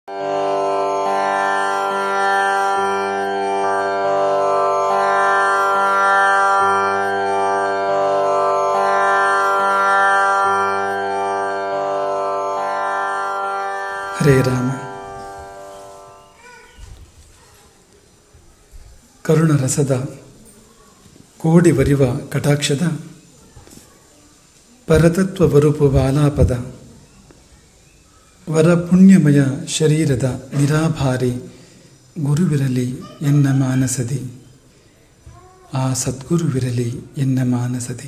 ಹರೇ ರಾಮ ಕರುಣ ರಸದ ಕೋಡಿ ಬರಿವ ಕಟಾಕ್ಷದ ಪರತತ್ವ ಬರುಪು ಬಾಲಾಪದ ವರ ಪುಣ್ಯಮಯ ಶರೀರದ ನಿರಾಭಾರಿ ಗುರುವಿರಲಿ ಎನ್ನ ಮಾನಸದಿ ಆ ಸದ್ಗುರುವಿರಲಿ ಎನ್ನ ಮಾನಸದಿ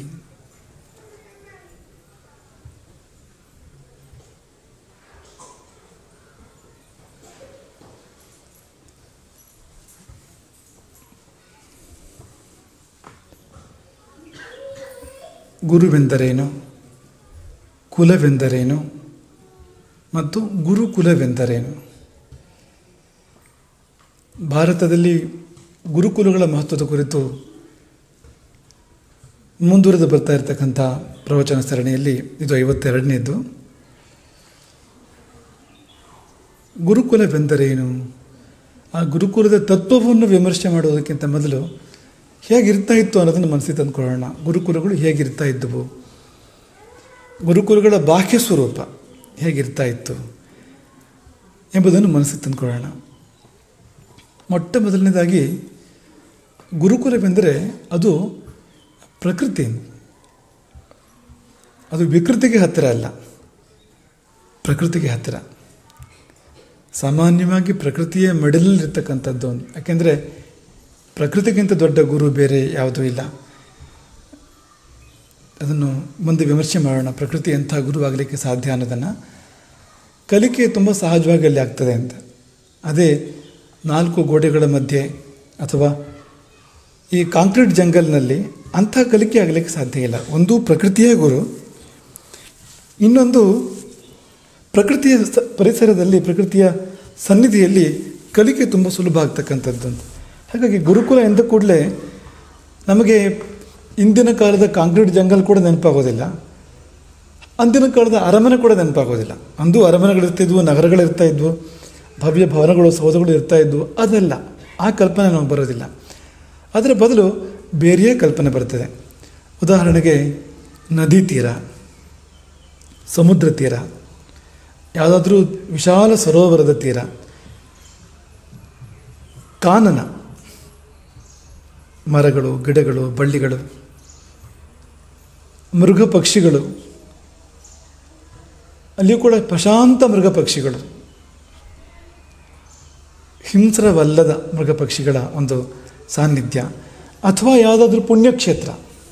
ಗುರುವೆಂದರೇನು ಕುಲವೆಂದರೇನು ಮತ್ತು ಗುರುಕುಲವೆಂದರೇನು ಭಾರತದಲ್ಲಿ ಗುರುಕುಲಗಳ ಮಹತ್ವದ ಕುರಿತು ಮುಂದುವರೆದು ಬರ್ತಾ ಇರತಕ್ಕಂಥ ಪ್ರವಚನ ಸರಣಿಯಲ್ಲಿ ಇದು ಐವತ್ತೆರಡನೇದು ಗುರುಕುಲವೆಂದರೇನು ಆ ಗುರುಕುಲದ ತತ್ವವನ್ನು ವಿಮರ್ಶೆ ಮಾಡೋದಕ್ಕಿಂತ ಮೊದಲು ಹೇಗಿರ್ತಾ ಇತ್ತು ಅನ್ನೋದನ್ನು ಮನಸ್ಸಿಗೆ ತಂದುಕೊಳ್ಳೋಣ ಗುರುಕುಲಗಳು ಹೇಗಿರ್ತಾ ಇದ್ದವು ಗುರುಕುಲಗಳ ಬಾಹ್ಯ ಸ್ವರೂಪ ಹೇಗಿರ್ತಾ ಇತ್ತು ಎಂಬುದನ್ನು ಮನಸ್ಸಿಗೆ ತಂದುಕೊಳ್ಳೋಣ ಮೊಟ್ಟ ಮೊದಲನೇದಾಗಿ ಗುರುಕುಲವೆಂದರೆ ಅದು ಪ್ರಕೃತಿ ಅದು ವಿಕೃತಿಗೆ ಹತ್ತಿರ ಅಲ್ಲ ಪ್ರಕೃತಿಗೆ ಹತ್ತಿರ ಸಾಮಾನ್ಯವಾಗಿ ಪ್ರಕೃತಿಯ ಮಡಿಲಲ್ಲಿರ್ತಕ್ಕಂಥದ್ದು ಯಾಕೆಂದರೆ ಪ್ರಕೃತಿಗಿಂತ ದೊಡ್ಡ ಗುರು ಬೇರೆ ಯಾವುದೂ ಇಲ್ಲ ಅದನ್ನು ಮುಂದೆ ವಿಮರ್ಶೆ ಮಾಡೋಣ ಪ್ರಕೃತಿ ಎಂಥ ಗುರು ಆಗಲಿಕ್ಕೆ ಸಾಧ್ಯ ಅನ್ನೋದನ್ನು ಕಲಿಕೆ ತುಂಬ ಸಹಜವಾಗಿ ಅಲ್ಲಿ ಆಗ್ತದೆ ಅಂತ ಅದೇ ನಾಲ್ಕು ಗೋಡೆಗಳ ಮಧ್ಯೆ ಅಥವಾ ಈ ಕಾಂಕ್ರೀಟ್ ಜಂಗಲ್ನಲ್ಲಿ ಅಂಥ ಕಲಿಕೆ ಆಗಲಿಕ್ಕೆ ಸಾಧ್ಯ ಇಲ್ಲ ಒಂದು ಪ್ರಕೃತಿಯೇ ಗುರು ಇನ್ನೊಂದು ಪ್ರಕೃತಿಯ ಸ ಪರಿಸರದಲ್ಲಿ ಪ್ರಕೃತಿಯ ಸನ್ನಿಧಿಯಲ್ಲಿ ಕಲಿಕೆ ತುಂಬ ಸುಲಭ ಆಗ್ತಕ್ಕಂಥದ್ದು ಅಂತ ಹಾಗಾಗಿ ಗುರುಕುಲ ಎಂದ ಕೂಡಲೇ ನಮಗೆ ಇಂದಿನ ಕಾಲದ ಕಾಂಕ್ರೀಟ್ ಜಂಗಲ್ ಕೂಡ ನೆನಪಾಗೋದಿಲ್ಲ ಅಂದಿನ ಕಾಲದ ಅರಮನೆ ಕೂಡ ನೆನಪಾಗೋದಿಲ್ಲ ಅಂದು ಅರಮನೆಗಳಿರ್ತಿದ್ವು ನಗರಗಳಿರ್ತಾ ಇದ್ವು ಭವ್ಯ ಭವನಗಳು ಸೌಧಗಳು ಇರ್ತಾ ಇದ್ವು ಅದಲ್ಲ ಆ ಕಲ್ಪನೆ ನಮಗೆ ಬರೋದಿಲ್ಲ ಅದರ ಬದಲು ಬೇರೆಯೇ ಕಲ್ಪನೆ ಬರ್ತದೆ ಉದಾಹರಣೆಗೆ ನದಿ ತೀರ ಸಮುದ್ರ ತೀರ ಯಾವುದಾದ್ರೂ ವಿಶಾಲ ಸರೋವರದ ತೀರ ಕಾನನ ಮರಗಳು ಗಿಡಗಳು ಬಳ್ಳಿಗಳು ಮೃಗ ಪಕ್ಷಿಗಳು ಅಲ್ಲಿಯೂ ಕೂಡ ಪ್ರಶಾಂತ ಮೃಗ ಪಕ್ಷಿಗಳು ಹಿಂಸ್ರವಲ್ಲದ ಮೃಗ ಪಕ್ಷಿಗಳ ಒಂದು ಸಾನ್ನಿಧ್ಯ ಅಥವಾ ಯಾವುದಾದ್ರೂ ಪುಣ್ಯಕ್ಷೇತ್ರ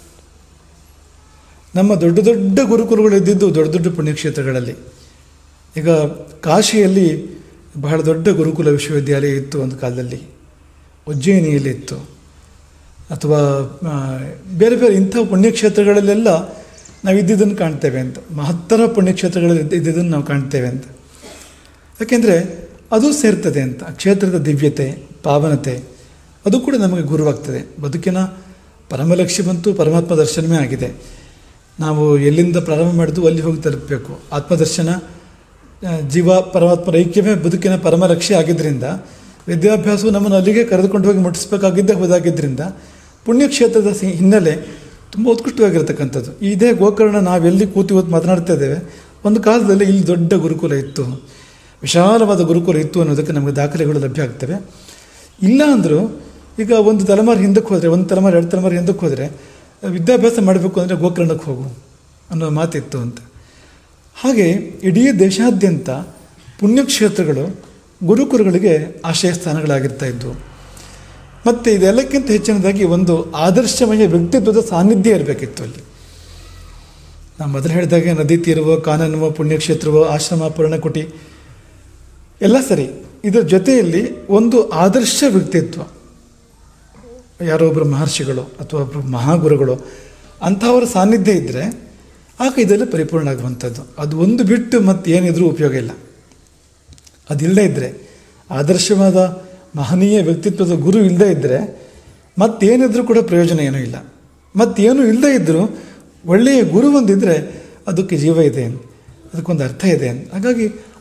ನಮ್ಮ ದೊಡ್ಡ ದೊಡ್ಡ ಗುರುಕುಲಗಳು ಇದ್ದಿದ್ದು ದೊಡ್ಡ ದೊಡ್ಡ ಪುಣ್ಯಕ್ಷೇತ್ರಗಳಲ್ಲಿ ಈಗ ಕಾಶಿಯಲ್ಲಿ ಬಹಳ ದೊಡ್ಡ ಗುರುಕುಲ ವಿಶ್ವವಿದ್ಯಾಲಯ ಇತ್ತು ಒಂದು ಕಾಲದಲ್ಲಿ ಉಜ್ಜಯಿನಿಯಲ್ಲಿ ಇತ್ತು ಅಥವಾ ಬೇರೆ ಬೇರೆ ಇಂಥ ಪುಣ್ಯಕ್ಷೇತ್ರಗಳಲ್ಲೆಲ್ಲ ನಾವು ಇದ್ದಿದ್ದನ್ನು ಕಾಣ್ತೇವೆ ಅಂತ ಮಹತ್ತರ ಪುಣ್ಯಕ್ಷೇತ್ರಗಳಲ್ಲಿ ಇದ್ದಿದ್ದನ್ನು ನಾವು ಕಾಣ್ತೇವೆ ಅಂತ ಯಾಕೆಂದರೆ ಅದು ಸೇರ್ತದೆ ಅಂತ ಆ ಕ್ಷೇತ್ರದ ದಿವ್ಯತೆ ಪಾವನತೆ ಅದು ಕೂಡ ನಮಗೆ ಗುರುವಾಗ್ತದೆ ಬದುಕಿನ ಪರಮಲಕ್ಷ್ಯ ಬಂತು ಪರಮಾತ್ಮ ದರ್ಶನವೇ ಆಗಿದೆ ನಾವು ಎಲ್ಲಿಂದ ಪ್ರಾರಂಭ ಮಾಡಿದ್ವು ಅಲ್ಲಿ ಹೋಗಿ ತಲುಪಬೇಕು ಆತ್ಮದರ್ಶನ ಜೀವ ಪರಮಾತ್ಮರ ಐಕ್ಯವೇ ಬದುಕಿನ ಪರಮರಕ್ಷೆ ಆಗಿದ್ದರಿಂದ ವಿದ್ಯಾಭ್ಯಾಸವು ನಮ್ಮನ್ನು ಅಲ್ಲಿಗೆ ಕರೆದುಕೊಂಡು ಹೋಗಿ ಮುಟ್ಟಿಸ್ಬೇಕಾಗಿದ್ದೇ ಹೋದಾಗಿದ್ದರಿಂದ ಪುಣ್ಯಕ್ಷೇತ್ರದ ಹಿನ್ನೆಲೆ ತುಂಬ ಉತ್ಕೃಷ್ಟವಾಗಿರ್ತಕ್ಕಂಥದ್ದು ಇದೇ ಗೋಕರ್ಣ ನಾವೆಲ್ಲಿ ಕೂತು ಇವತ್ತು ಮಾತನಾಡ್ತಾ ಇದ್ದೇವೆ ಒಂದು ಕಾಲದಲ್ಲಿ ಇಲ್ಲಿ ದೊಡ್ಡ ಗುರುಕುಲ ಇತ್ತು ವಿಶಾಲವಾದ ಗುರುಕುಲ ಇತ್ತು ಅನ್ನೋದಕ್ಕೆ ನಮಗೆ ದಾಖಲೆಗಳು ಲಭ್ಯ ಆಗ್ತವೆ ಇಲ್ಲ ಅಂದರೂ ಈಗ ಒಂದು ತಲೆಮಾರು ಹಿಂದಕ್ಕೆ ಹೋದರೆ ಒಂದು ತಲೆಮಾರು ಎರಡು ತಲೆಮಾರು ಹಿಂದಕ್ಕೆ ಹೋದರೆ ವಿದ್ಯಾಭ್ಯಾಸ ಮಾಡಬೇಕು ಅಂದರೆ ಗೋಕರ್ಣಕ್ಕೆ ಹೋಗು ಅನ್ನೋ ಮಾತಿತ್ತು ಅಂತ ಹಾಗೆ ಇಡೀ ದೇಶಾದ್ಯಂತ ಪುಣ್ಯಕ್ಷೇತ್ರಗಳು ಗುರುಕುರುಗಳಿಗೆ ಆಶ್ರಯ ಸ್ಥಾನಗಳಾಗಿರ್ತಾ ಇದ್ವು ಮತ್ತು ಇದೆಲ್ಲಕ್ಕಿಂತ ಹೆಚ್ಚಿನದಾಗಿ ಒಂದು ಆದರ್ಶಮಯ ವ್ಯಕ್ತಿತ್ವದ ಸಾನ್ನಿಧ್ಯ ಇರಬೇಕಿತ್ತು ಅಲ್ಲಿ ನಾವು ಮೊದಲು ಹೇಳಿದಾಗೆ ನದಿ ತೀರವೋ ಕಾನನವೋ ಪುಣ್ಯಕ್ಷೇತ್ರವೋ ಆಶ್ರಮ ಪೂರ್ಣಕುಟಿ ಎಲ್ಲ ಸರಿ ಇದರ ಜೊತೆಯಲ್ಲಿ ಒಂದು ಆದರ್ಶ ವ್ಯಕ್ತಿತ್ವ ಯಾರೋ ಒಬ್ಬರು ಮಹರ್ಷಿಗಳು ಅಥವಾ ಒಬ್ಬರು ಮಹಾಗುರುಗಳು ಅಂಥವರ ಸಾನ್ನಿಧ್ಯ ಇದ್ದರೆ ಆಗ ಇದೆಲ್ಲ ಪರಿಪೂರ್ಣ ಆಗುವಂಥದ್ದು ಅದು ಒಂದು ಬಿಟ್ಟು ಮತ್ತೆ ಏನಿದ್ರೂ ಉಪಯೋಗ ಇಲ್ಲ ಅದಿಲ್ಲದೇ ಇದ್ದರೆ ಆದರ್ಶವಾದ ಮಹನೀಯ ವ್ಯಕ್ತಿತ್ವದ ಗುರು ಇಲ್ಲದೇ ಇದ್ದರೆ ಮತ್ತೇನಿದ್ರೂ ಕೂಡ ಪ್ರಯೋಜನ ಏನೂ ಇಲ್ಲ ಮತ್ತೇನು ಇಲ್ಲದೇ ಇದ್ದರೂ ಒಳ್ಳೆಯ ಗುರು ಒಂದಿದ್ದರೆ ಅದಕ್ಕೆ ಜೀವ ಇದೆ ಅದಕ್ಕೊಂದು ಅರ್ಥ ಇದೆ ಹಾಗಾಗಿ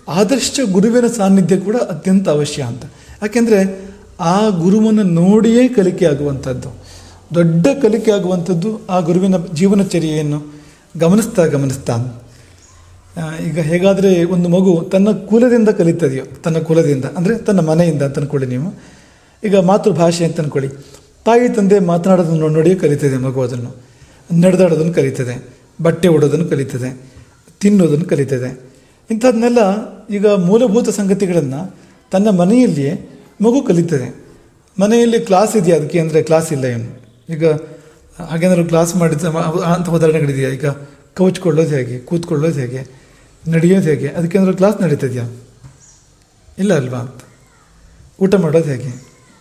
ಆದರ್ಶ ಗುರುವಿನ ಸಾನ್ನಿಧ್ಯ ಕೂಡ ಅತ್ಯಂತ ಅವಶ್ಯ ಅಂತ ಯಾಕೆಂದರೆ ಆ ಗುರುವನ್ನು ನೋಡಿಯೇ ಕಲಿಕೆ ಆಗುವಂಥದ್ದು ದೊಡ್ಡ ಕಲಿಕೆ ಆಗುವಂಥದ್ದು ಆ ಗುರುವಿನ ಜೀವನಚರ್ಯೆಯನ್ನು ಗಮನಿಸ್ತಾ ಗಮನಿಸ್ತಾ ಆ, ಈಗ ಹೇಗಾದರೆ ಒಂದು ಮಗು ತನ್ನ ಕುಲದಿಂದ ಕಲಿತದೆಯೋ ತನ್ನ ಕುಲದಿಂದ ಅಂದರೆ ತನ್ನ ಮನೆಯಿಂದ ಅಂತ ಅನ್ಕೊಳ್ಳಿ ನೀವು ಈಗ ಮಾತೃಭಾಷೆ ಅಂತ ಅನ್ಕೊಳ್ಳಿ ತಾಯಿ ತಂದೆ ಮಾತನಾಡೋದನ್ನು ನೋಡಿ ನೋಡಿಯೇ ಕಲಿತದೆ ಮಗು ಅದನ್ನು ನಡೆದಾಡೋದನ್ನು ಕಲಿತದೆ ಬಟ್ಟೆ ಉಡೋದನ್ನು ಕಲಿತದೆ ತಿನ್ನೋದನ್ನು ಕಲಿತದೆ ಇಂಥದ್ದನ್ನೆಲ್ಲ ಈಗ ಮೂಲಭೂತ ಸಂಗತಿಗಳನ್ನು ತನ್ನ ಮನೆಯಲ್ಲಿಯೇ ಮಗು ಕಲಿತದೆ ಮನೆಯಲ್ಲಿ ಕ್ಲಾಸ್ ಇದೆಯಾ ಅದಕ್ಕೆ ಅಂದರೆ ಕ್ಲಾಸ್ ಇಲ್ಲ ಏನು ಈಗ ಹಾಗೇನಾದ್ರು ಕ್ಲಾಸ್ ಮಾಡಿದ ಅಂಥ ಉದಾಹರಣೆಗಳಿದೆಯಾ ಈಗ ಕವಚ್ಕೊಳ್ಳೋದು ಹೇಗೆ ಕೂತ್ಕೊಳ್ಳೋದು ಹೇಗೆ ನಡೆಯೋದು ಹೇಗೆ ಅದಕ್ಕೇನಾದ್ರು ಕ್ಲಾಸ್ ನಡೀತಿದೆಯಾ ಇಲ್ಲ ಅಲ್ವಾ ಅಂತ ಊಟ ಮಾಡೋದು ಹೇಗೆ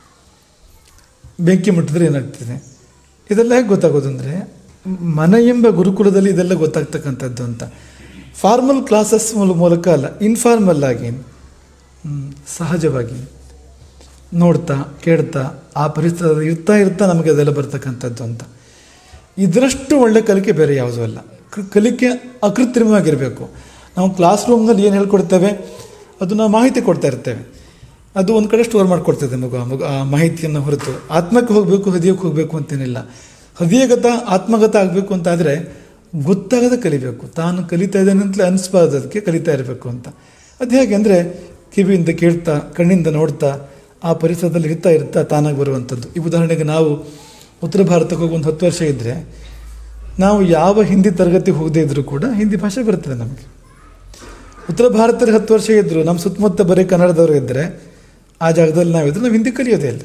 ಬೆಂಕಿ ಮುಟ್ಟಿದ್ರೆ ಏನಾಗ್ತದೆ ಇದೆಲ್ಲ ಹೇಗೆ ಗೊತ್ತಾಗೋದು ಅಂದರೆ ಮನ ಎಂಬ ಗುರುಕುಲದಲ್ಲಿ ಇದೆಲ್ಲ ಗೊತ್ತಾಗ್ತಕ್ಕಂಥದ್ದು ಅಂತ ಫಾರ್ಮಲ್ ಕ್ಲಾಸಸ್ ಮೂಲಕ ಅಲ್ಲ ಇನ್ಫಾರ್ಮಲ್ ಆಗಿ ಹ್ಮ್, ಸಹಜವಾಗಿ ನೋಡ್ತಾ ಕೇಳ್ತಾ ಆ ಪರಿಸರದಲ್ಲಿ ಇರ್ತಾ ಇರ್ತಾ ನಮಗೆ ಅದೆಲ್ಲ ಬರ್ತಕ್ಕಂಥದ್ದು ಅಂತ ಇದರಷ್ಟು ಒಳ್ಳೆ ಕಲಿಕೆ ಬೇರೆ ಯಾವುದೂ ಅಲ್ಲ ಕ- ಕಲಿಕೆ ಅಕೃತ್ರಿಮವಾಗಿರಬೇಕು ನಾವು ಕ್ಲಾಸ್ ರೂಮ್ನಲ್ಲಿ ಏನು ಹೇಳ್ಕೊಡ್ತೇವೆ ಅದು ನಾವು ಮಾಹಿತಿ ಕೊಡ್ತಾ ಇರ್ತೇವೆ ಅದು ಒಂದು ಕಡೆ ಸ್ಟೋರ್ ಮಾಡಿಕೊಡ್ತದೆ ಮಗು ಆ ಮಗು ಆ ಮಾಹಿತಿಯನ್ನು ಹೊರತು ಆತ್ಮಕ್ಕೆ ಹೋಗಬೇಕು ಹೃದಯಕ್ಕೆ ಹೋಗಬೇಕು ಅಂತೇನಿಲ್ಲ ಹೃದಯಗತ ಆತ್ಮಗತ ಆಗಬೇಕು ಅಂತಾದರೆ ಗೊತ್ತಾಗದೆ ಕಲಿಬೇಕು ತಾನು ಕಲಿತಾ ಇದ್ದೇನೆ ಅಂತಲೇ ಅನಿಸ್ಬಾರ್ದು ಅದಕ್ಕೆ ಕಲಿತಾ ಇರಬೇಕು ಅಂತ ಅದು ಹೇಗೆ ಅಂದರೆ ಕಿವಿಯಿಂದ ಕೇಳ್ತಾ ಕಣ್ಣಿಂದ ನೋಡ್ತಾ ಆ ಪರಿಸರದಲ್ಲಿ ಇರ್ತಾ ಇರ್ತಾ ತಾನಾಗಿ ಬರುವಂಥದ್ದು ಈ ಉದಾಹರಣೆಗೆ ನಾವು ಉತ್ತರ ಭಾರತಕ್ಕೆ ಹೋಗಿ ಒಂದು ಹತ್ತು ವರ್ಷ ಇದ್ದರೆ ನಾವು ಯಾವ ಹಿಂದಿ ತರಗತಿ ಹೋಗದೇ ಇದ್ದರೂ ಕೂಡ ಹಿಂದಿ ಭಾಷೆ ಬರ್ತದೆ ನಮಗೆ ಉತ್ತರ ಭಾರತದಲ್ಲಿ ಹತ್ತು ವರ್ಷ ಇದ್ದರು ನಮ್ಮ ಸುತ್ತಮುತ್ತ ಬರೀ ಕನ್ನಡದವರು ಇದ್ದರೆ ಆ ಜಾಗದಲ್ಲಿ ನಾವಿದ್ರೆ ನಾವು ಹಿಂದಿ ಕಲಿಯೋದೇ ಇಲ್ಲ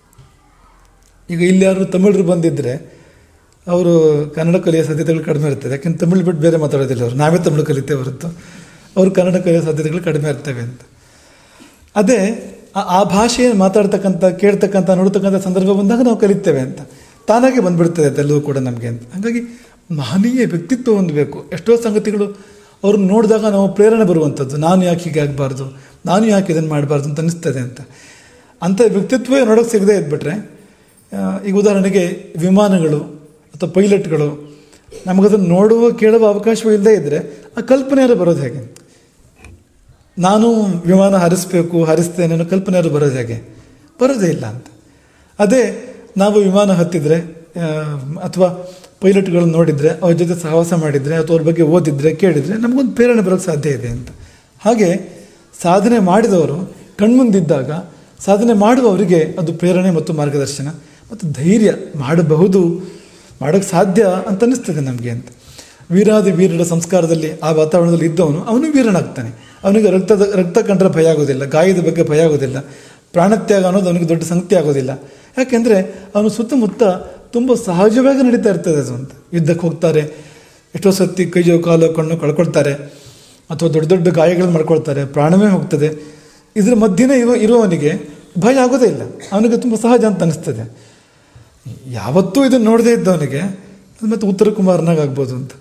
ಈಗ ಇಲ್ಲಿ ಯಾರು ತಮಿಳರು ಬಂದಿದ್ದರೆ ಅವರು ಕನ್ನಡ ಕಲಿಯೋ ಸಾಧ್ಯತೆಗಳು ಕಡಿಮೆ ಇರ್ತದೆ ಯಾಕೆಂದ್ರೆ ತಮಿಳು ಬಿಟ್ಟು ಬೇರೆ ಮಾತಾಡೋದಿಲ್ಲ ಅವರು ನಾವೇ ತಮಿಳು ಕಲಿತೇವೆ ಹೊರತು ಅವರು ಕನ್ನಡ ಕಲಿಯೋ ಸಾಧ್ಯತೆಗಳು ಕಡಿಮೆ ಇರ್ತವೆ ಅಂತ ಅದೇ ಆ- ಆ ಭಾಷೆಯನ್ನು ಮಾತಾಡ್ತಕ್ಕಂಥ ಕೇಳ್ತಕ್ಕಂಥ ನೋಡ್ತಕ್ಕಂಥ ಸಂದರ್ಭ ಬಂದಾಗ ನಾವು ಕಲಿತೇವೆ ಅಂತ ತಾನಾಗೆ ಬಂದ್ಬಿಡ್ತದೆ ಅದೆಲ್ಲವೂ ಕೂಡ ನಮಗೆ ಅಂತ ಹಾಗಾಗಿ ಮಹನೀಯ ವ್ಯಕ್ತಿತ್ವ ಹೊಂದಬೇಕು ಎಷ್ಟೋ ಸಂಗತಿಗಳು ಅವ್ರನ್ನ ನೋಡಿದಾಗ ನಾವು ಪ್ರೇರಣೆ ಬರುವಂಥದ್ದು ನಾನು ಯಾಕೆ ಹೀಗೆ ಆಗಬಾರ್ದು ನಾನು ಯಾಕೆ ಇದನ್ನು ಮಾಡಬಾರ್ದು ಅಂತ ಅನಿಸ್ತದೆ ಅಂತ ಅಂಥ ವ್ಯಕ್ತಿತ್ವವೇ ನೋಡೋಕೆ ಸಿಗದೆ ಇದ್ಬಿಟ್ರೆ ಆ, ಈಗ ಉದಾಹರಣೆಗೆ ವಿಮಾನಗಳು ಅಥವಾ ಪೈಲಟ್ಗಳು ನಮಗದನ್ನು ನೋಡುವ ಕೇಳುವ ಅವಕಾಶವೂ ಇಲ್ಲದೇ ಇದ್ದರೆ ಆ ಕಲ್ಪನೆಯಾರು ಬರೋದು ಹೇಗೆ ನಾನು ವಿಮಾನ ಹಾರಿಸ್ಬೇಕು ಹಾರಿಸ್ತೇನೆ ಅನ್ನೋ ಕಲ್ಪನೆಯಾರು ಬರೋದು ಹೇಗೆ ಬರೋದೇ ಇಲ್ಲ ಅಂತ ಅದೇ ನಾವು ವಿಮಾನ ಹತ್ತಿದ್ರೆ ಆ, ಅಥವಾ ಪೈಲಟ್ಗಳನ್ನು ನೋಡಿದರೆ ಅವ್ರ ಜೊತೆ ಸಹವಾಸ ಮಾಡಿದರೆ ಅಥವಾ ಅವ್ರ ಬಗ್ಗೆ ಓದಿದ್ರೆ ಕೇಳಿದರೆ ನಮಗೊಂದು ಪ್ರೇರಣೆ ಬರೋಕ್ಕೆ ಸಾಧ್ಯ ಇದೆ ಅಂತ ಹಾಗೆ ಸಾಧನೆ ಮಾಡಿದವರು ಕಣ್ಮುಂದಿದ್ದಾಗ ಸಾಧನೆ ಮಾಡುವವರಿಗೆ ಅದು ಪ್ರೇರಣೆ ಮತ್ತು ಮಾರ್ಗದರ್ಶನ ಮತ್ತು ಧೈರ್ಯ ಮಾಡಬಹುದು ಮಾಡೋಕ್ಕೆ ಸಾಧ್ಯ ಅಂತ ಅನ್ನಿಸ್ತದೆ ನಮಗೆ ಅಂತ ವೀರಾದಿ ವೀರರ ಸಂಸ್ಕಾರದಲ್ಲಿ ಆ ವಾತಾವರಣದಲ್ಲಿ ಇದ್ದವನು ಅವನು ವೀರನಾಗ್ತಾನೆ ಅವನಿಗೆ ರಕ್ತದ ರಕ್ತ ಕಂಡ್ರೆ ಭಯ ಆಗೋದಿಲ್ಲ ಗಾಯದ ಬಗ್ಗೆ ಭಯ ಆಗೋದಿಲ್ಲ ಪ್ರಾಣತ್ಯಾಗ ಅನ್ನೋದು ಅವನಿಗೆ ದೊಡ್ಡ ಸಂಗತಿ ಆಗೋದಿಲ್ಲ ಯಾಕೆಂದರೆ ಅವನು ಸುತ್ತಮುತ್ತ ತುಂಬ ಸಹಜವಾಗಿ ನಡೀತಾ ಇರ್ತದೆ ಅದು ಅಂತ ಯುದ್ಧಕ್ಕೆ ಹೋಗ್ತಾರೆ ಎಷ್ಟೋ ಸತಿ ಕೈಯೋ ಕಾಲೋ ಕಣ್ಣು ಕಳ್ಕೊಳ್ತಾರೆ ಅಥವಾ ದೊಡ್ಡ ದೊಡ್ಡ ಗಾಯಗಳನ್ನು ಮಾಡ್ಕೊಳ್ತಾರೆ ಪ್ರಾಣವೇ ಹೋಗ್ತದೆ ಇದ್ರ ಮಧ್ಯೆನೇ ಇರುವ ಇರುವವನಿಗೆ ಭಯ ಆಗೋದೇ ಇಲ್ಲ ಅವನಿಗೆ ತುಂಬ ಸಹಜ ಅಂತ ಅನಿಸ್ತದೆ ಯಾವತ್ತೂ ಇದನ್ನು ನೋಡದೇ ಇದ್ದವನಿಗೆ ಅದು ಮತ್ತೆ ಉತ್ತರ ಕುಮಾರನಾಗ ಆಗ್ಬೋದು ಅಂತ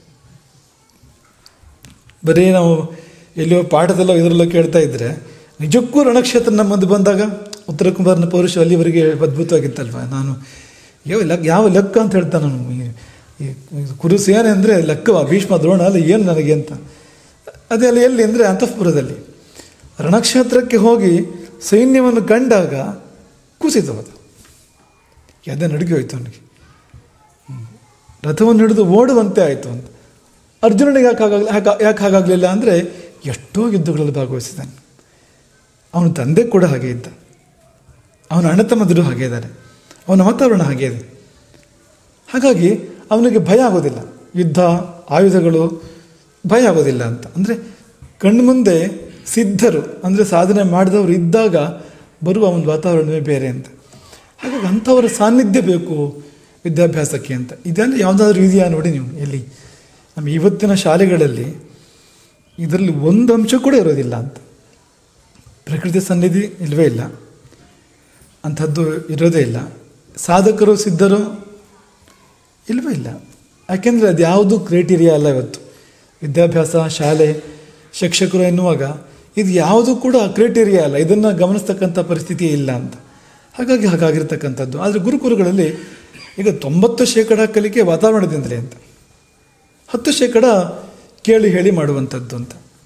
ಬರೀ ನಾವು ಎಲ್ಲಿಯೋ ಪಾಠದಲ್ಲೋ ಇದರಲ್ಲೋ ಕೇಳ್ತಾ ಇದ್ದರೆ ನಿಜಕ್ಕೂ ರಣಕ್ಷೇತ್ರ ನಮ್ಮ ಮುಂದೆ ಬಂದಾಗ ಉತ್ತರ ಕುಮಾರನ ಪೌರುಷ ಅಲ್ಲಿವರೆಗೆ ಅದ್ಭುತವಾಗಿತ್ತಲ್ವ ನಾನು ಯಾವ ಲೆಕ್ಕ ಯಾವ ಲೆಕ್ಕ ಅಂತ ಹೇಳ್ತಾನೆ ನಾನು ಈ- ಈ ಕುರು ಸೇನೆ ಅಂದರೆ ಲೆಕ್ಕವ ಭೀಷ್ಮ ದ್ರೋಣ ಅಲ್ಲ ಏನು ನನಗೆ ಅಂತ ಅದೇ ಅಲ್ಲಿ ಎಲ್ಲಿ ಅಂದರೆ ಅಂತಃಪುರದಲ್ಲಿ ರಣಕ್ಷೇತ್ರಕ್ಕೆ ಹೋಗಿ ಸೈನ್ಯವನ್ನು ಕಂಡಾಗ ಕುಸಿತು ಅದು ಎದೆ ನಡುಗಿ ಹೋಯ್ತು ಅವನಿಗೆ ರಥವನ್ನು ಹಿಡಿದು ಓಡುವಂತೆ ಆಯಿತು ಅಂತ ಅರ್ಜುನನಿಗೆ ಯಾಕೆ ಹಾಗಾಗಲಿ ಯಾಕೆ ಯಾಕೆ ಹಾಗಾಗಲಿಲ್ಲ ಅಂದರೆ ಎಷ್ಟೋ ಯುದ್ಧಗಳಲ್ಲಿ ಭಾಗವಹಿಸಿದ್ದಾನೆ ಅವನ ತಂದೆ ಕೂಡ ಹಾಗೆ ಇದ್ದ ಅವನ ಅಣ್ಣ ತಮ್ಮದಿರು ಹಾಗೆ ಇದ್ದಾರೆ ಅವನ ವಾತಾವರಣ ಹಾಗೆ ಇದೆ ಹಾಗಾಗಿ ಅವನಿಗೆ ಭಯ ಆಗೋದಿಲ್ಲ ಯುದ್ಧ ಆಯುಧಗಳು ಭಯ ಆಗೋದಿಲ್ಲ ಅಂತ ಅಂದರೆ ಕಣ್ಮುಂದೆ ಸಿದ್ಧರು ಅಂದರೆ ಸಾಧನೆ ಮಾಡಿದವರು ಇದ್ದಾಗ ಬರುವ ಒಂದು ವಾತಾವರಣವೇ ಬೇರೆ ಅಂತ ಹಾಗಾಗಿ ಅಂಥವರ ಸಾನ್ನಿಧ್ಯ ಬೇಕು ವಿದ್ಯಾಭ್ಯಾಸಕ್ಕೆ ಅಂತ ಇದೆಲ್ಲ ಯಾವುದಾದ್ರೂ ಇದೆಯಾ ನೋಡಿ ನೀವು ಎಲ್ಲಿ ನಮ್ಮ ಇವತ್ತಿನ ಶಾಲೆಗಳಲ್ಲಿ ಇದರಲ್ಲಿ ಒಂದು ಅಂಶ ಕೂಡ ಇರೋದಿಲ್ಲ ಅಂತ ಪ್ರಕೃತಿ ಸನ್ನಿಧಿ ಇಲ್ಲವೇ ಇಲ್ಲ ಅಂಥದ್ದು ಇರೋದೇ ಇಲ್ಲ ಸಾಧಕರು ಸಿದ್ಧರು ಇಲ್ಲವೇ ಇಲ್ಲ ಯಾಕೆಂದರೆ ಅದು ಯಾವುದು ಕ್ರೈಟೀರಿಯಾ ಅಲ್ಲ ಇವತ್ತು ವಿದ್ಯಾಭ್ಯಾಸ ಶಾಲೆ ಶಿಕ್ಷಕರು ಎನ್ನುವಾಗ ಇದು ಯಾವುದು ಕೂಡ ಕ್ರೈಟೀರಿಯಾ ಅಲ್ಲ ಇದನ್ನು ಗಮನಿಸ್ತಕ್ಕಂಥ ಪರಿಸ್ಥಿತಿ ಇಲ್ಲ ಅಂತ ಹಾಗಾಗಿ ಹಾಗಾಗಿರ್ತಕ್ಕಂಥದ್ದು ಆದರೆ ಗುರುಕುಲಗಳಲ್ಲಿ ಈಗ ತೊಂಬತ್ತು ಶೇಕಡ ಕಲಿಕೆ ವಾತಾವರಣದಿಂದಲೇ ಅಂತ ಹತ್ತು ಶೇಕಡ ಕೇಳಿ ಹೇಳಿ ಮಾಡುವಂಥದ್ದು ಅಂತ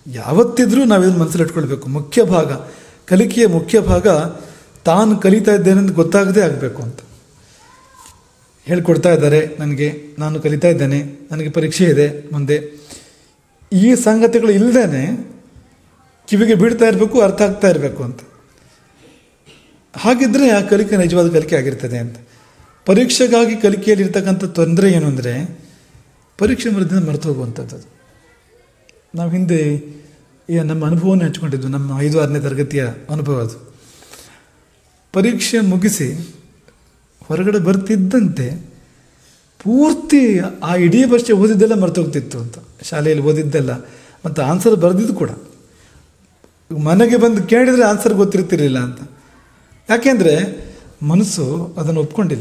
ಯಾವತ್ತಿದ್ರೂ ನಾವು ಇದನ್ನು ಮನಸ್ಸಲ್ಲಿ ಇಟ್ಕೊಳ್ಬೇಕು ಮುಖ್ಯ ಭಾಗ ಕಲಿಕೆಯ ಮುಖ್ಯ ಭಾಗ ತಾನು ಕಲಿತಾ ಇದ್ದೇನೆ ಅಂತ ಗೊತ್ತಾಗದೇ ಆಗಬೇಕು ಅಂತ ಹೇಳ್ಕೊಡ್ತಾ ಇದ್ದಾರೆ ನನಗೆ ನಾನು ಕಲಿತಾ ಇದ್ದೇನೆ ನನಗೆ ಪರೀಕ್ಷೆ ಇದೆ ಮುಂದೆ ಈ ಸಂಗತಿಗಳು ಇಲ್ಲದೇ ಕಿವಿಗೆ ಬೀಳ್ತಾ ಇರಬೇಕು ಅರ್ಥ ಆಗ್ತಾ ಇರಬೇಕು ಅಂತ ಹಾಗಿದ್ರೆ ಆ ಕಲಿಕೆ ನಿಜವಾದ ಕಲಿಕೆ ಆಗಿರ್ತದೆ ಅಂತ ಪರೀಕ್ಷೆಗಾಗಿ ಕಲಿಕೆಯಲ್ಲಿ ಇರ್ತಕ್ಕಂಥ ತೊಂದರೆ ಏನು ಅಂದರೆ ಪರೀಕ್ಷೆ ಮರದಿಂದ ಮರೆತು ಹೋಗುವಂಥದ್ದು ಅದು. ನಾವು ಹಿಂದೆ ಈ ನಮ್ಮ ಅನುಭವವನ್ನು ಹಂಚ್ಕೊಂಡಿದ್ದು ನಮ್ಮ ಐದು ಆರನೇ ತರಗತಿಯ ಅನುಭವ ಅದು ಪರೀಕ್ಷೆ ಮುಗಿಸಿ ಹೊರಗಡೆ ಬರ್ತಿದ್ದಂತೆ ಪೂರ್ತಿ ಆ ಇಡೀ ವರ್ಷ ಓದಿದ್ದೆಲ್ಲ ಮರ್ತೋಗ್ತಿತ್ತು ಅಂತ ಶಾಲೆಯಲ್ಲಿ ಓದಿದ್ದೆಲ್ಲ ಮತ್ತು ಆನ್ಸರ್ ಬರೆದಿದ್ದು ಕೂಡ ಮನೆಗೆ ಬಂದು ಕೇಳಿದರೆ ಆನ್ಸರ್ ಗೊತ್ತಿರ್ತಿರ್ಲಿಲ್ಲ ಅಂತ ಯಾಕೆಂದರೆ ಮನಸ್ಸು ಅದನ್ನು ಒಪ್ಕೊಂಡಿಲ್ಲ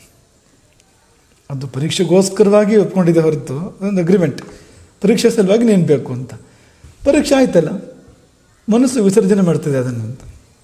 ಅದು ಪರೀಕ್ಷೆಗೋಸ್ಕರವಾಗಿ ಒಪ್ಕೊಂಡಿದೆ ಹೊರತು ಒಂದು ಅಗ್ರಿಮೆಂಟ್ ಪರೀಕ್ಷೆ ಸಲುವಾಗಿ ನೀನು ಬೇಕು ಅಂತ ಪರೀಕ್ಷೆ ಆಯ್ತಲ್ಲ ಮನಸ್ಸು ವಿಸರ್ಜನೆ ಮಾಡ್ತದೆ ಅದನ್ನು ಅಂತ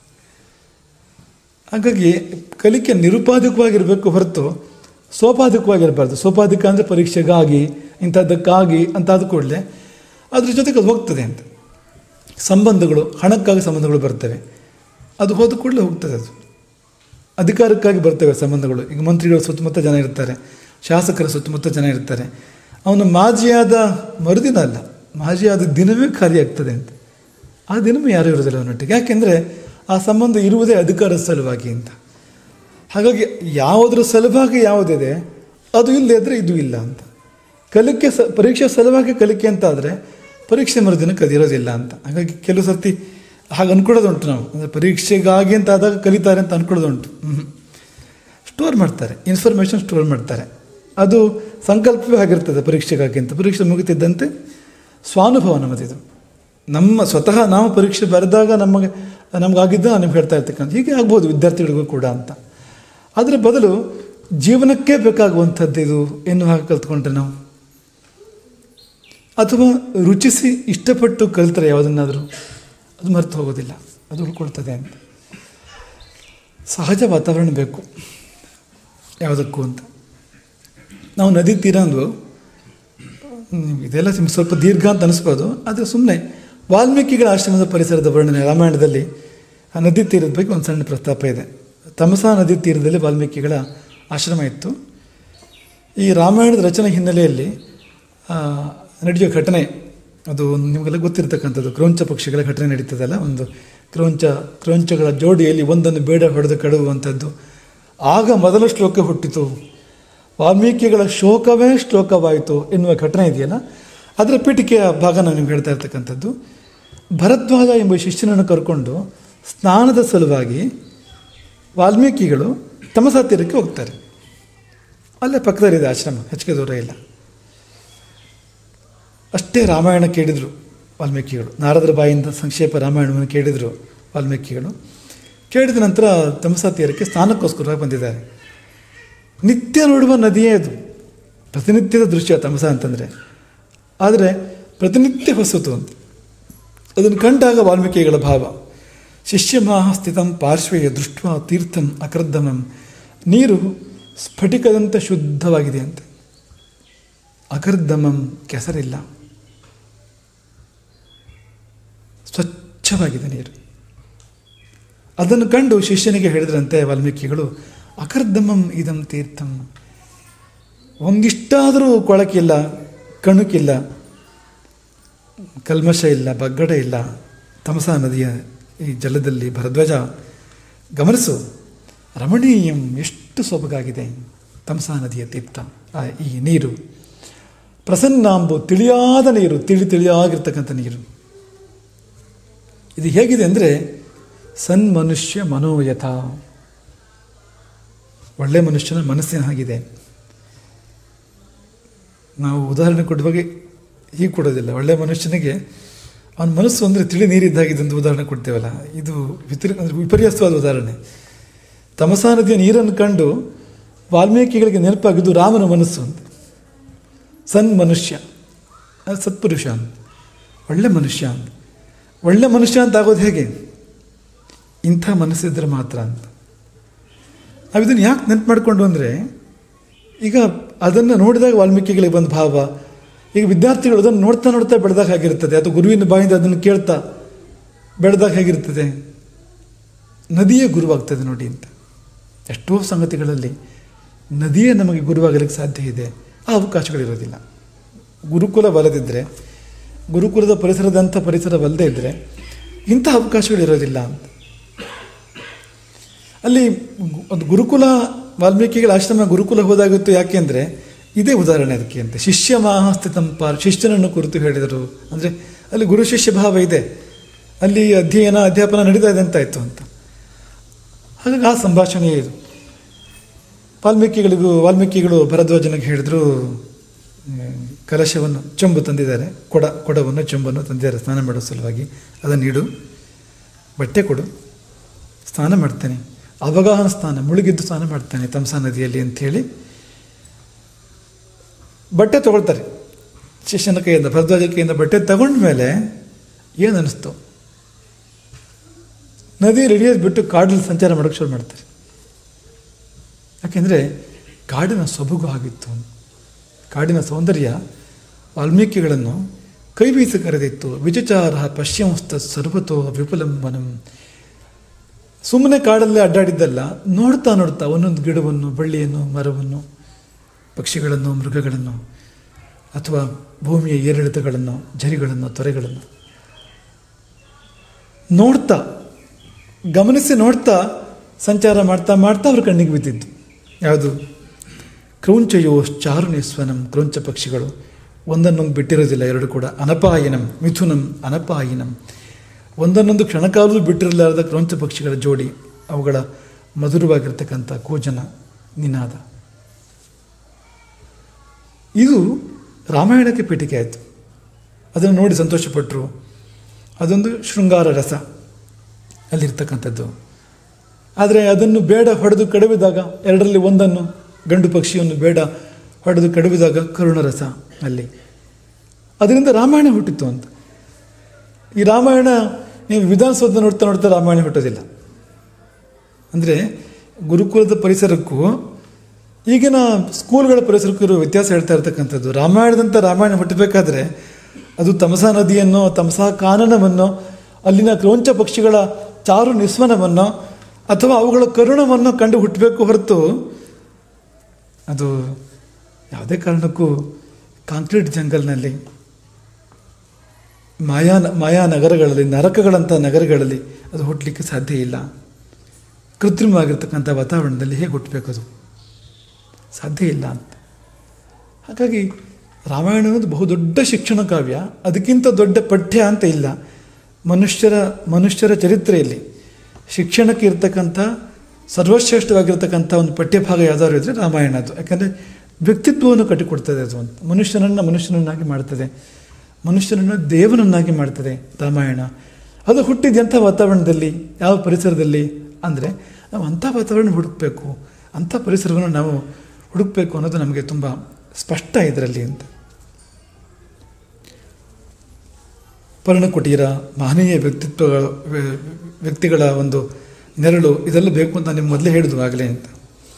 ಹಾಗಾಗಿ ಕಲಿಕೆ ನಿರುಪಾಧಿಕವಾಗಿರಬೇಕು ಹೊರತು ಸೋಪಾಧಿಕವಾಗಿರಬಾರ್ದು ಸೋಪಾಧಿಕ ಅಂದರೆ ಪರೀಕ್ಷೆಗಾಗಿ ಇಂಥದ್ದಕ್ಕಾಗಿ ಅಂತ ಆದ ಕೂಡಲೇ ಅದ್ರ ಜೊತೆಗೆ ಅದು ಹೋಗ್ತದೆ ಅಂತ ಸಂಬಂಧಗಳು ಹಣಕ್ಕಾಗಿ ಸಂಬಂಧಗಳು ಬರ್ತವೆ ಅದು ಹೋದ ಕೂಡಲೇ ಹೋಗ್ತದೆ ಅದು ಅಧಿಕಾರಕ್ಕಾಗಿ ಬರ್ತವೆ ಸಂಬಂಧಗಳು ಈಗ ಮಂತ್ರಿಗಳ ಸುತ್ತಮುತ್ತ ಜನ ಇರ್ತಾರೆ ಶಾಸಕರ ಸುತ್ತಮುತ್ತ ಜನ ಇರ್ತಾರೆ ಅವನು ಮಾಜಿಯಾದ ಮರುದಿನ ಅಲ್ಲ ಮಾಜಿಯಾದ ದಿನವೇ ಖಾಲಿ ಆಗ್ತದೆ ಅಂತ ಆ ದಿನವೂ ಯಾರೂ ಇರೋದಿಲ್ಲ ಅವನೊಟ್ಟಿಗೆ ಯಾಕೆಂದರೆ ಆ ಸಂಬಂಧ ಇರುವುದೇ ಅಧಿಕಾರದ ಸಲುವಾಗಿ ಅಂತ ಹಾಗಾಗಿ ಯಾವುದರ ಸಲುವಾಗಿ ಯಾವುದಿದೆ ಅದು ಇಲ್ಲದೆ ಇದ್ದರೆ ಇದು ಇಲ್ಲ ಅಂತ ಕಲಿಕೆ ಸ ಪರೀಕ್ಷೆ ಸಲುವಾಗಿ ಕಲಿಕೆ ಅಂತ ಆದರೆ ಪರೀಕ್ಷೆ ಮರುದಿನಕ್ಕೆ ಅದಿರೋದಿಲ್ಲ ಅಂತ ಹಾಗಾಗಿ ಕೆಲವು ಸರ್ತಿ ಹಾಗೆ ಅನ್ಕೊಳ್ಳೋದುಂಟು ನಾವು ಅಂದರೆ ಪರೀಕ್ಷೆಗಾಗಿ ಅಂತ ಆದಾಗ ಕಲಿತಾರೆ ಅಂತ ಅನ್ಕೊಳ್ಳೋದುಂಟು ಸ್ಟೋರ್ ಮಾಡ್ತಾರೆ ಇನ್ಫಾರ್ಮೇಷನ್ ಸ್ಟೋರ್ ಮಾಡ್ತಾರೆ ಅದು ಸಂಕಲ್ಪವೇ ಆಗಿರ್ತದೆ ಪರೀಕ್ಷೆಗಾಗಿ ಅಂತ ಪರೀಕ್ಷೆ ಮುಗಿತಿದ್ದಂತೆ ಸ್ವಾನುಭವ ನಮ್ಮದಿದು ನಮ್ಮ ಸ್ವತಃ ನಾವು ಪರೀಕ್ಷೆ ಬರೆದಾಗ ನಮಗೆ ನಮಗಾಗಿದ್ದು ನಾನು ನಿಮ್ಗೆ ಹೇಳ್ತಾ ಇರ್ತಕ್ಕಂಥ ಹೀಗೆ ಆಗ್ಬೋದು ವಿದ್ಯಾರ್ಥಿಗಳಿಗೂ ಕೂಡ ಅಂತ ಅದರ ಬದಲು ಜೀವನಕ್ಕೆ ಬೇಕಾಗುವಂಥದ್ದು ಇದು ಎನ್ನುವ ಹಾಗೆ ಕಲ್ತ್ಕೊಂಡ್ರೆ ನಾವು ಅಥವಾ ರುಚಿಸಿ ಇಷ್ಟಪಟ್ಟು ಕಲಿತರೆ ಯಾವುದನ್ನಾದರೂ ಅದು ಮರೆತು ಹೋಗೋದಿಲ್ಲ ಅದು ಉಳ್ಕೊಳ್ತದೆ ಅಂತ ಸಹಜ ವಾತಾವರಣ ಬೇಕು ಯಾವುದಕ್ಕೂ ಅಂತ ನಾವು ನದಿ ತೀರ ಅಂದ್ವು ಹ್ಮ್, ಇದೆಲ್ಲ ನಿಮ್ಗೆ ಸ್ವಲ್ಪ ದೀರ್ಘ ಅಂತ ಅನಿಸ್ಬೋದು ಆದರೆ ಸುಮ್ಮನೆ ವಾಲ್ಮೀಕಿಗಳ ಆಶ್ರಮದ ಪರಿಸರದ ವರ್ಣನೆ ರಾಮಾಯಣದಲ್ಲಿ ಆ ನದಿ ತೀರದ ಬಗ್ಗೆ ಒಂದು ಸಣ್ಣ ಪ್ರಸ್ತಾಪ ಇದೆ ತಮಸಾ ನದಿ ತೀರದಲ್ಲಿ ವಾಲ್ಮೀಕಿಗಳ ಆಶ್ರಮ ಇತ್ತು ಈ ರಾಮಾಯಣದ ರಚನೆ ಹಿನ್ನೆಲೆಯಲ್ಲಿ ಆ, ನಡೆಯೋ ಘಟನೆ ಅದು ನಿಮಗೆಲ್ಲ ಗೊತ್ತಿರ್ತಕ್ಕಂಥದ್ದು ಕ್ರೌಂಚ ಪಕ್ಷಿಗಳ ಘಟನೆ ನಡೀತದಲ್ಲ ಒಂದು ಕ್ರೌಂಚ ಕ್ರೌಂಚಗಳ ಜೋಡಿಯಲ್ಲಿ ಒಂದನ್ನು ಬೇಡ ಹೊಡೆದು ಕಡುವಂಥದ್ದು ಆಗ ಮೊದಲ ಶ್ಲೋಕ ಹುಟ್ಟಿತು ವಾಲ್ಮೀಕಿಗಳ ಶೋಕವೇ ಶ್ಲೋಕವಾಯಿತು ಎನ್ನುವ ಘಟನೆ ಇದೆಯಲ್ಲ ಅದರ ಪೀಠಿಕೆಯ ಭಾಗ ನಾನು ನಿಮ್ಗೆ ಹೇಳ್ತಾ ಇರ್ತಕ್ಕಂಥದ್ದು ಭರದ್ವಾಜ ಎಂಬ ಶಿಷ್ಯನನ್ನು ಕರ್ಕೊಂಡು ಸ್ನಾನದ ಸಲುವಾಗಿ ವಾಲ್ಮೀಕಿಗಳು ತಮಸಾ ತೀರಕ್ಕೆ ಹೋಗ್ತಾರೆ ಅಲ್ಲೇ ಪಕ್ಕದಲ್ಲಿದೆ ಆಶ್ರಮ ಹೆಚ್ಚಿಗೆ ದೂರ ಇಲ್ಲ ಅಷ್ಟೇ ರಾಮಾಯಣ ಕೇಳಿದರು ವಾಲ್ಮೀಕಿಗಳು ನಾರದರ ಬಾಯಿಂದ ಸಂಕ್ಷೇಪ ರಾಮಾಯಣವನ್ನು ಕೇಳಿದರು ವಾಲ್ಮೀಕಿಗಳು ಕೇಳಿದ ನಂತರ ತಮಸಾ ತೀರಕ್ಕೆ ಸ್ನಾನಕ್ಕೋಸ್ಕರವಾಗಿ ಬಂದಿದ್ದಾರೆ ನಿತ್ಯ ನೋಡುವ ನದಿಯೇ ಅದು ಪ್ರತಿನಿತ್ಯದ ದೃಶ್ಯ ತಮಸ ಅಂತಂದರೆ ಆದರೆ ಪ್ರತಿನಿತ್ಯ ಹೊಸತು ಅಂತ ಅದನ್ನು ಕಂಡಾಗ ವಾಲ್ಮೀಕಿಗಳ ಭಾವ ಶಿಷ್ಯಮಾಹ ಸ್ಥಿತಂ ಪಾರ್ಶ್ವೇ ದೃಷ್ಟ ತೀರ್ಥಂ ಅಕರ್ಧಮಂ ನೀರು ಸ್ಫಟಿಕದಂತೆ ಶುದ್ಧವಾಗಿದೆ ಅಂತೆ ಅಕರ್ಧಮಂ ಕೆಸರಿಲ್ಲ ಸ್ವಚ್ಛವಾಗಿದೆ ನೀರು ಅದನ್ನು ಕಂಡು ಶಿಷ್ಯನಿಗೆ ಹೇಳಿದ್ರಂತೆ ವಾಲ್ಮೀಕಿಗಳು ಅಕರ್ಧಮಂ ಇದಂ ತೀರ್ಥಂ ಒಂದಿಷ್ಟಾದರೂ ಕೊಳಕಿಲ್ಲ ಕಣುಕಿಲ್ಲ ಕಲ್ಮಶ ಇಲ್ಲ ಬಗ್ಗಡ ಇಲ್ಲ ತಮಸಾ ನದಿಯ ಈ ಜಲದಲ್ಲಿ ಭರಧ್ವಜ ಗಮನಿಸು ರಮಣೀಯಂ ಎಷ್ಟು ಸೊಬಗಾಗಿದೆ ತಮಸಾ ನದಿಯ ತೀರ್ಥ ಆ ಈ ನೀರು ಪ್ರಸನ್ನಾಂಬು ತಿಳಿಯಾದ ನೀರು ತಿಳಿ ತಿಳಿಯಾಗಿರ್ತಕ್ಕಂಥ ನೀರು ಇದು ಹೇಗಿದೆ ಅಂದರೆ ಸನ್ಮನುಷ್ಯ ಮನೋಯಥ ಒಳ್ಳೆ ಮನುಷ್ಯನ ಮನಸ್ಸಿನ ಹಾಗಿದೆ ನಾವು ಉದಾಹರಣೆ ಕೊಡುವಾಗ ಹೀಗೆ ಕೊಡೋದಿಲ್ಲ ಒಳ್ಳೆ ಮನುಷ್ಯನಿಗೆ ಅವನ ಮನಸ್ಸು ಅಂದರೆ ತಿಳಿ ನೀರಿದ್ದಾಗಿದೆ ಅಂತ ಉದಾಹರಣೆ ಕೊಡ್ತೇವಲ್ಲ ಇದು ವಿಪರಿ ಅಂದರೆ ವಿಪರ್ಯಾಸವಾದ ಉದಾಹರಣೆ ತಮಸಾ ನದಿಯ ನೀರನ್ನು ಕಂಡು ವಾಲ್ಮೀಕಿಗಳಿಗೆ ನೆನಪಾಗಿದ್ದು ರಾಮನ ಮನಸ್ಸು ಅಂತ ಸನ್ ಮನುಷ್ಯ ಅದು ಸತ್ಪುರುಷ ಅಂತ ಒಳ್ಳೆ ಮನುಷ್ಯ ಅಂತ ಒಳ್ಳೆ ಮನುಷ್ಯ ಅಂತ ಆಗೋದು ಹೇಗೆ ಇಂಥ ಮನಸ್ಸಿದ್ರೆ ಮಾತ್ರ ಅಂತ ನಾವು ಇದನ್ನು ಯಾಕೆ ನೆನಪು ಮಾಡಿಕೊಂಡು ಅಂದರೆ ಈಗ ಅದನ್ನು ನೋಡಿದಾಗ ವಾಲ್ಮೀಕಿಗಳಿಗೆ ಬಂದ ಭಾವ ಈಗ ವಿದ್ಯಾರ್ಥಿಗಳು ಅದನ್ನು ನೋಡ್ತಾ ನೋಡ್ತಾ ಬೆಳೆದಾಗ ಹೇಗಿರ್ತದೆ ಅಥವಾ ಗುರುವಿನ ಬಾಯಿಂದ ಅದನ್ನು ಕೇಳ್ತಾ ಬೆಳೆದಾಗ ಹೇಗಿರ್ತದೆ ನದಿಯೇ ಗುರುವಾಗ್ತದೆ ನೋಡಿ ಅಂತ ಎಷ್ಟೋ ಸಂಗತಿಗಳಲ್ಲಿ ನದಿಯೇ ನಮಗೆ ಗುರುವಾಗಲಿಕ್ಕೆ ಸಾಧ್ಯ ಇದೆ ಆ ಅವಕಾಶಗಳಿರೋದಿಲ್ಲ ಗುರುಕುಲ ಬಲದಿದ್ದರೆ ಗುರುಕುಲದ ಪರಿಸರದಂಥ ಪರಿಸರವಲ್ಲದೆ ಇದ್ದರೆ ಇಂಥ ಅವಕಾಶಗಳಿರೋದಿಲ್ಲ ಅಂತ ಅಲ್ಲಿ ಒಂದು ಗುರುಕುಲ ವಾಲ್ಮೀಕಿಗಳ ಆಶ್ರಮ ಗುರುಕುಲ ಹೋದಾಗಿತ್ತು ಯಾಕೆಂದರೆ ಇದೇ ಉದಾಹರಣೆ ಅದಕ್ಕೆ ಅಂತ ಶಿಷ್ಯ ಮಾಹಸ್ಥಿತಂ ಪಾರ್ ಶಿಷ್ಯನನ್ನು ಕುರಿತು ಹೇಳಿದರು ಅಂದರೆ ಅಲ್ಲಿ ಗುರು ಶಿಷ್ಯ ಭಾವ ಇದೆ ಅಲ್ಲಿ ಅಧ್ಯಯನ ಅಧ್ಯಾಪನ ನಡೀತಾ ಇದೆ ಅಂತಾಯಿತು ಅಂತ ಹಾಗಾಗಿ ಆ ಸಂಭಾಷಣೆ ಇದು ವಾಲ್ಮೀಕಿಗಳಿಗೂ ವಾಲ್ಮೀಕಿಗಳು ಭರದ್ವಾಜನಿಗೆ ಹೇಳಿದ್ರು ಹ್ಮ್, ಕಲಶವನ್ನು ಚೊಂಬು ತಂದಿದ್ದಾರೆ ಕೊಡ ಕೊಡವನ್ನು ಚೊಂಬನ್ನು ತಂದಿದ್ದಾರೆ ಸ್ನಾನ ಮಾಡೋ ಸಲುವಾಗಿ ಅದನ್ನು ಇಡು ಬಟ್ಟೆ ಕೊಡು ಸ್ನಾನ ಮಾಡ್ತೇನೆ ಅವಗಾಹನ ಸ್ನಾನ ಮುಳುಗಿದ್ದು ಸ್ನಾನ ಮಾಡ್ತಾನೆ ತಮಸಾ ನದಿಯಲ್ಲಿ ಅಂಥೇಳಿ ಬಟ್ಟೆ ತಗೊಳ್ತಾರೆ ಶಿಷ್ಯನ ಕೈಯಿಂದ ಭರದ್ವಾಜ ಕೈಯಿಂದ ಬಟ್ಟೆ ತಗೊಂಡ್ಮೇಲೆ ಏನು ಅನ್ನಿಸ್ತು ನದಿ ರೆಡಿಯಾಗಿ ಬಿಟ್ಟು ಕಾಡಲ್ಲಿ ಸಂಚಾರ ಮಾಡೋಕ್ಕೆ ಶುರು ಮಾಡ್ತಾರೆ ಯಾಕೆಂದರೆ ಕಾಡಿನ ಸೊಬಗು ಆಗಿತ್ತು ಕಾಡಿನ ಸೌಂದರ್ಯ ವಾಲ್ಮೀಕಿಗಳನ್ನು ಕೈ ಬೀಸಿ ಕರೆದಿತ್ತು ವಿಚಚಾರ ಪಶ್ಯಂಸ್ತ ಸರ್ವತೋ ವಿಪುಲಂ ವನಂ ಸುಮ್ಮನೆ ಕಾಡಲ್ಲೇ ಅಡ್ಡಾಡಿದ್ದಲ್ಲ ನೋಡ್ತಾ ನೋಡ್ತಾ ಒಂದೊಂದು ಗಿಡವನ್ನು ಬಳ್ಳಿಯನ್ನು ಮರವನ್ನು ಪಕ್ಷಿಗಳನ್ನು ಮೃಗಗಳನ್ನು ಅಥವಾ ಭೂಮಿಯ ಏರಿಳಿತಗಳನ್ನು ಝರಿಗಳನ್ನು ತೊರೆಗಳನ್ನು ನೋಡ್ತಾ ಗಮನಿಸಿ ನೋಡ್ತಾ ಸಂಚಾರ ಮಾಡ್ತಾ ಮಾಡ್ತಾ ಅವ್ರ ಕಣ್ಣಿಗೆ ಬಿದ್ದಿದ್ದು ಯಾವುದು ಕ್ರೌಂಚಯೋ ಚಾರುಣಿಸ್ವನಂ ಕ್ರೌಂಚ ಪಕ್ಷಿಗಳು ಒಂದನ್ನೊಂದು ಬಿಟ್ಟಿರೋದಿಲ್ಲ ಎರಡು ಕೂಡ ಅನಪಾಯನಂ ಮಿಥುನಂ ಅನಪಾಯನಂ ಒಂದನ್ನೊಂದು ಕ್ಷಣಕಾಲೂ ಬಿಟ್ಟಿರಲಾರದ ಕ್ರೌಂಚ ಪಕ್ಷಿಗಳ ಜೋಡಿ ಅವುಗಳ ಮಧುರವಾಗಿರ್ತಕ್ಕಂಥ ಕೂಜನ ನಿನಾದ ಇದು ರಾಮಾಯಣಕ್ಕೆ ಪೀಠಿಕೆ ಆಯಿತು ಅದನ್ನು ನೋಡಿ ಸಂತೋಷಪಟ್ಟರು ಅದೊಂದು ಶೃಂಗಾರ ರಸ ಅಲ್ಲಿರ್ತಕ್ಕಂಥದ್ದು ಆದರೆ ಅದನ್ನು ಬೇಡ ಹೊಡೆದು ಕಡಿವಿದಾಗ ಎರಡರಲ್ಲಿ ಒಂದನ್ನು ಗಂಡು ಪಕ್ಷಿಯನ್ನು ಬೇಡ ಹೊಡೆದು ಕಡಿವಿದಾಗ ಕರುಣರಸ ಅಲ್ಲಿ ಅದರಿಂದ ರಾಮಾಯಣ ಹುಟ್ಟಿತ್ತು ಅಂತ ಈ ರಾಮಾಯಣ ನೀವು ವಿಧಾನಸೌಧ ನೋಡ್ತಾ ನೋಡ್ತಾ ರಾಮಾಯಣ ಹುಟ್ಟೋದಿಲ್ಲ ಅಂದರೆ ಗುರುಕುಲದ ಪರಿಸರಕ್ಕೂ ಈಗಿನ ಸ್ಕೂಲ್ಗಳ ಪರಿಸರಕ್ಕೂ ಇರೋ ವ್ಯತ್ಯಾಸ ಹೇಳ್ತಾ ಇರ್ತಕ್ಕಂಥದ್ದು ರಾಮಾಯಣದಂಥ ರಾಮಾಯಣ ಹುಟ್ಟಬೇಕಾದ್ರೆ ಅದು ತಮಸಾ ನದಿಯನ್ನು ತಮಸಾ ಕಾನನವನ್ನು ಅಲ್ಲಿನ ಕ್ರೌಂಚ ಪಕ್ಷಿಗಳ ಚಾರು ನಿಸ್ವನವನ್ನು ಅಥವಾ ಅವುಗಳ ಕರುಣವನ್ನು ಕಂಡು ಹುಟ್ಟಬೇಕು ಹೊರತು ಅದು ಯಾವುದೇ ಕಾರಣಕ್ಕೂ ಕಾಂಕ್ರೀಟ್ ಜಂಗಲ್ನಲ್ಲಿ ಮಾಯಾ ಮಾಯಾ ನಗರಗಳಲ್ಲಿ ನರಕಗಳಂಥ ನಗರಗಳಲ್ಲಿ ಅದು ಹುಟ್ಟಲಿಕ್ಕೆ ಸಾಧ್ಯ ಇಲ್ಲ ಕೃತ್ರಿಮವಾಗಿರ್ತಕ್ಕಂಥ ವಾತಾವರಣದಲ್ಲಿ ಹೇಗೆ ಹುಟ್ಟಬೇಕು ಅದು ಸಾಧ್ಯ ಇಲ್ಲ ಅಂತ ಹಾಗಾಗಿ ರಾಮಾಯಣ ಅನ್ನೋದು ಬಹುದೊಡ್ಡ ಶಿಕ್ಷಣ ಕಾವ್ಯ ಅದಕ್ಕಿಂತ ದೊಡ್ಡ ಪಠ್ಯ ಅಂತ ಇಲ್ಲ ಮನುಷ್ಯರ ಮನುಷ್ಯರ ಚರಿತ್ರೆಯಲ್ಲಿ ಶಿಕ್ಷಣಕ್ಕೆ ಇರ್ತಕ್ಕಂಥ ಸರ್ವಶ್ರೇಷ್ಠವಾಗಿರ್ತಕ್ಕಂಥ ಒಂದು ಪಠ್ಯಭಾಗ ಯಾವ್ದಾದ್ರು ಇದ್ದರೆ ರಾಮಾಯಣ ಅದು ಯಾಕಂದರೆ ವ್ಯಕ್ತಿತ್ವವನ್ನು ಕಟ್ಟಿಕೊಡ್ತದೆ ಅದು ಅಂತ ಮನುಷ್ಯನನ್ನು ಮನುಷ್ಯನನ್ನಾಗಿ ಮಾಡ್ತದೆ ಮನುಷ್ಯನನ್ನು ದೇವನನ್ನಾಗಿ ಮಾಡ್ತದೆ ರಾಮಾಯಣ ಅದು ಹುಟ್ಟಿದೆಂಥ ವಾತಾವರಣದಲ್ಲಿ ಯಾವ ಪರಿಸರದಲ್ಲಿ ಅಂದರೆ ನಾವು ಅಂಥ ವಾತಾವರಣ ಹುಡುಕಬೇಕು ಅಂಥ ಪರಿಸರವನ್ನು ನಾವು ಹುಡುಕಬೇಕು ಅನ್ನೋದು ನಮಗೆ ತುಂಬ ಸ್ಪಷ್ಟ ಇದರಲ್ಲಿ ಅಂತ ಪರ್ಣಕುಟೀರ ಮಹನೀಯ ವ್ಯಕ್ತಿತ್ವ ವ್ಯಕ್ತಿಗಳ ಒಂದು ನೆರಳು ಇದೆಲ್ಲ ಬೇಕು ಅಂತ ನಿಮ್ಮ ಮೊದಲೇ ಹೇಳಿದ್ವು ಆಗಲೇ ಅಂತ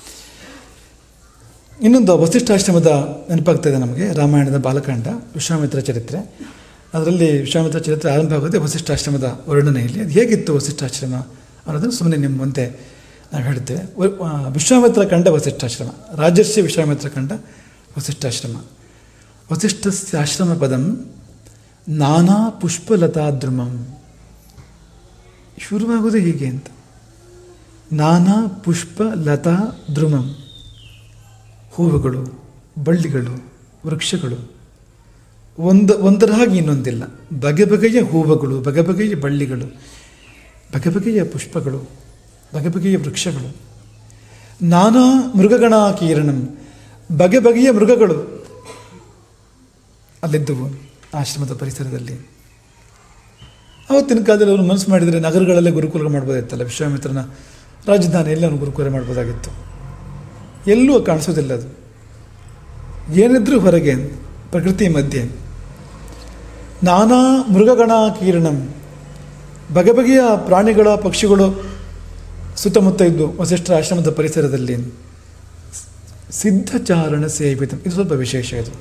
ಇನ್ನೊಂದು ವಸಿಷ್ಠಾಶ್ರಮದ ನೆನಪಾಗ್ತದೆ ನಮಗೆ ರಾಮಾಯಣದ ಬಾಲಕಾಂಡ ವಿಶ್ವಾಮಿತ್ರ ಚರಿತ್ರೆ ಅದರಲ್ಲಿ ವಿಶ್ವಾಮಿತ್ರ ಚರಿತ್ರೆ ಆರಂಭ ಆಗೋದೇ ವಸಿಷ್ಠಾಶ್ರಮದ ವರ್ಣನೆಯಲ್ಲಿ ಅದು ಹೇಗಿತ್ತು ವಸಿಷ್ಠಾಶ್ರಮ ಅನ್ನೋದನ್ನು ಸುಮ್ಮನೆ ನಿಮ್ಮ ಮುಂದೆ ನಾವು ಹೇಳ್ತೇವೆ ವ- ಆ, ವಿಶ್ವಾಮಿತ್ರ ಕಂಡ ವಸಿಷ್ಠಾಶ್ರಮ ರಾಜರ್ಷಿ ವಿಶ್ವಾಮಿತ್ರ ಕಂಡ ವಸಿಷ್ಠಾಶ್ರಮ ವಸಿಷ್ಠಸ್ಯ ಆಶ್ರಮ ಪದಂ ನಾನಾ ಪುಷ್ಪಲತಾದ್ರುಮಂ ಶುರುವಾಗೋದು ಹೀಗೆ ಅಂತ ನಾನಾ ಪುಷ್ಪ ಲತಾ ದ್ರುಮಂ ಹೂವುಗಳು ಬಳ್ಳಿಗಳು ವೃಕ್ಷಗಳು ಒಂದು ಒಂದರ ಹಾಗೆ ಇನ್ನೊಂದಿಲ್ಲ ಬಗೆ ಬಗೆಯ ಹೂವುಗಳು ಬಗೆ ಬಗೆಯ ಬಳ್ಳಿಗಳು ಬಗೆ ಬಗೆಯ ಪುಷ್ಪಗಳು ಬಗೆ ಬಗೆಯ ವೃಕ್ಷಗಳು ನಾನಾ ಮೃಗಗಣ ಕೀರಣಂ ಬಗೆ ಬಗೆಯ ಮೃಗಗಳು ಅಲ್ಲಿದ್ದವು ಆಶ್ರಮದ ಪರಿಸರದಲ್ಲಿ ಅವತ್ತಿನ ಕಾಲದಲ್ಲಿ ಅವರು ಮನಸ್ಸು ಮಾಡಿದರೆ ನಗರಗಳಲ್ಲೇ ಗುರುಕುಲ ಮಾಡ್ಬೋದಿತ್ತಲ್ಲ ವಿಶ್ವಾಮಿತ್ರನ ರಾಜಧಾನಿಯಲ್ಲಿ ಅವನು ಗುರುಕುಲ ಮಾಡ್ಬೋದಾಗಿತ್ತು ಎಲ್ಲೂ ಕಾಣಿಸೋದಿಲ್ಲ ಅದು ಏನಿದ್ರೂ ಹೊರಗೆ ಪ್ರಕೃತಿ ಮಧ್ಯೆ ನಾನಾ ಮೃಗಗಣ ಕೀರ್ಣಂ ಬಗೆ ಬಗೆಯ ಪ್ರಾಣಿಗಳ ಪಕ್ಷಿಗಳು ಸುತ್ತಮುತ್ತ ಇದ್ದು ವಸಿಷ್ಠರ ಆಶ್ರಮದ ಪರಿಸರದಲ್ಲಿ ಸಿದ್ಧಚಾರಣ ಸೇವಿತ ಇದು ಸ್ವಲ್ಪ ವಿಶೇಷ ಇದು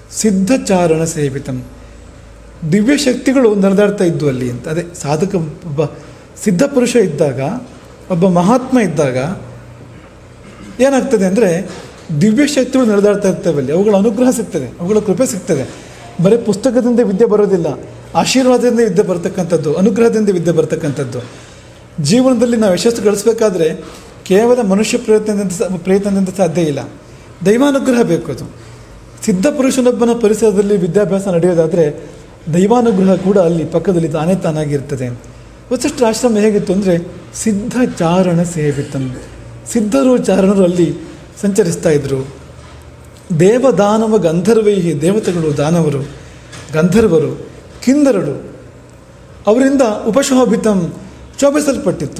ಸಿದ್ಧಚಾರಣ ಸೇವಿತಂ ದಿವ್ಯ ಶಕ್ತಿಗಳು ನಡೆದಾಡ್ತಾ ಇದ್ವು ಅಲ್ಲಿ ಅಂತ ಅದೇ ಸಾಧಕ ಒಬ್ಬ ಸಿದ್ಧ ಪುರುಷ ಇದ್ದಾಗ ಒಬ್ಬ ಮಹಾತ್ಮ ಇದ್ದಾಗ ಏನಾಗ್ತದೆ ಅಂದರೆ ದಿವ್ಯ ಶಕ್ತಿಗಳು ನಡೆದಾಡ್ತಾ ಇರ್ತವೆ ಅಲ್ಲಿ ಅವುಗಳ ಅನುಗ್ರಹ ಸಿಗ್ತದೆ ಅವುಗಳ ಕೃಪೆ ಸಿಗ್ತದೆ ಬರೀ ಪುಸ್ತಕದಿಂದ ವಿದ್ಯೆ ಬರೋದಿಲ್ಲ ಆಶೀರ್ವಾದದಿಂದ ವಿದ್ಯೆ ಬರ್ತಕ್ಕಂಥದ್ದು ಅನುಗ್ರಹದಿಂದ ವಿದ್ಯೆ ಬರ್ತಕ್ಕಂಥದ್ದು ಜೀವನದಲ್ಲಿ ನಾವು ಯಶಸ್ಸು ಗಳಿಸಬೇಕಾದ್ರೆ ಕೇವಲ ಮನುಷ್ಯ ಪ್ರಯತ್ನದಿಂದ ಸ- ಪ್ರಯತ್ನದಿಂದ ಸಾಧ್ಯ ಇಲ್ಲ ದೈವಾನುಗ್ರಹ ಬೇಕು ಅದು ಸಿದ್ಧ ಪುರುಷನೊಬ್ಬನ ಪರಿಸರದಲ್ಲಿ ವಿದ್ಯಾಭ್ಯಾಸ ನಡೆಯೋದಾದರೆ ದೈವಾನುಗ್ರಹ ಕೂಡ ಅಲ್ಲಿ ಪಕ್ಕದಲ್ಲಿ ತಾನೇ ತಾನಾಗಿರ್ತದೆ ವಸಿಷ್ಠರ ಆಶ್ರಮ ಹೇಗಿತ್ತು ಅಂದರೆ ಸಿದ್ಧ ಚಾರಣ ಸೇವಿತಂ ಸಿದ್ಧರು ಚಾರಣರು ಅಲ್ಲಿ ಸಂಚರಿಸ್ತಾ ಇದ್ದರು ದೇವದಾನವ ಗಂಧರ್ವೈಹಿ ದೇವತೆಗಳು ದಾನವರು ಗಂಧರ್ವರು ಕಿಂದರರು ಅವರಿಂದ ಉಪಶೋಭಿತಂ ಶೋಭಿಸಲ್ಪಟ್ಟಿತ್ತು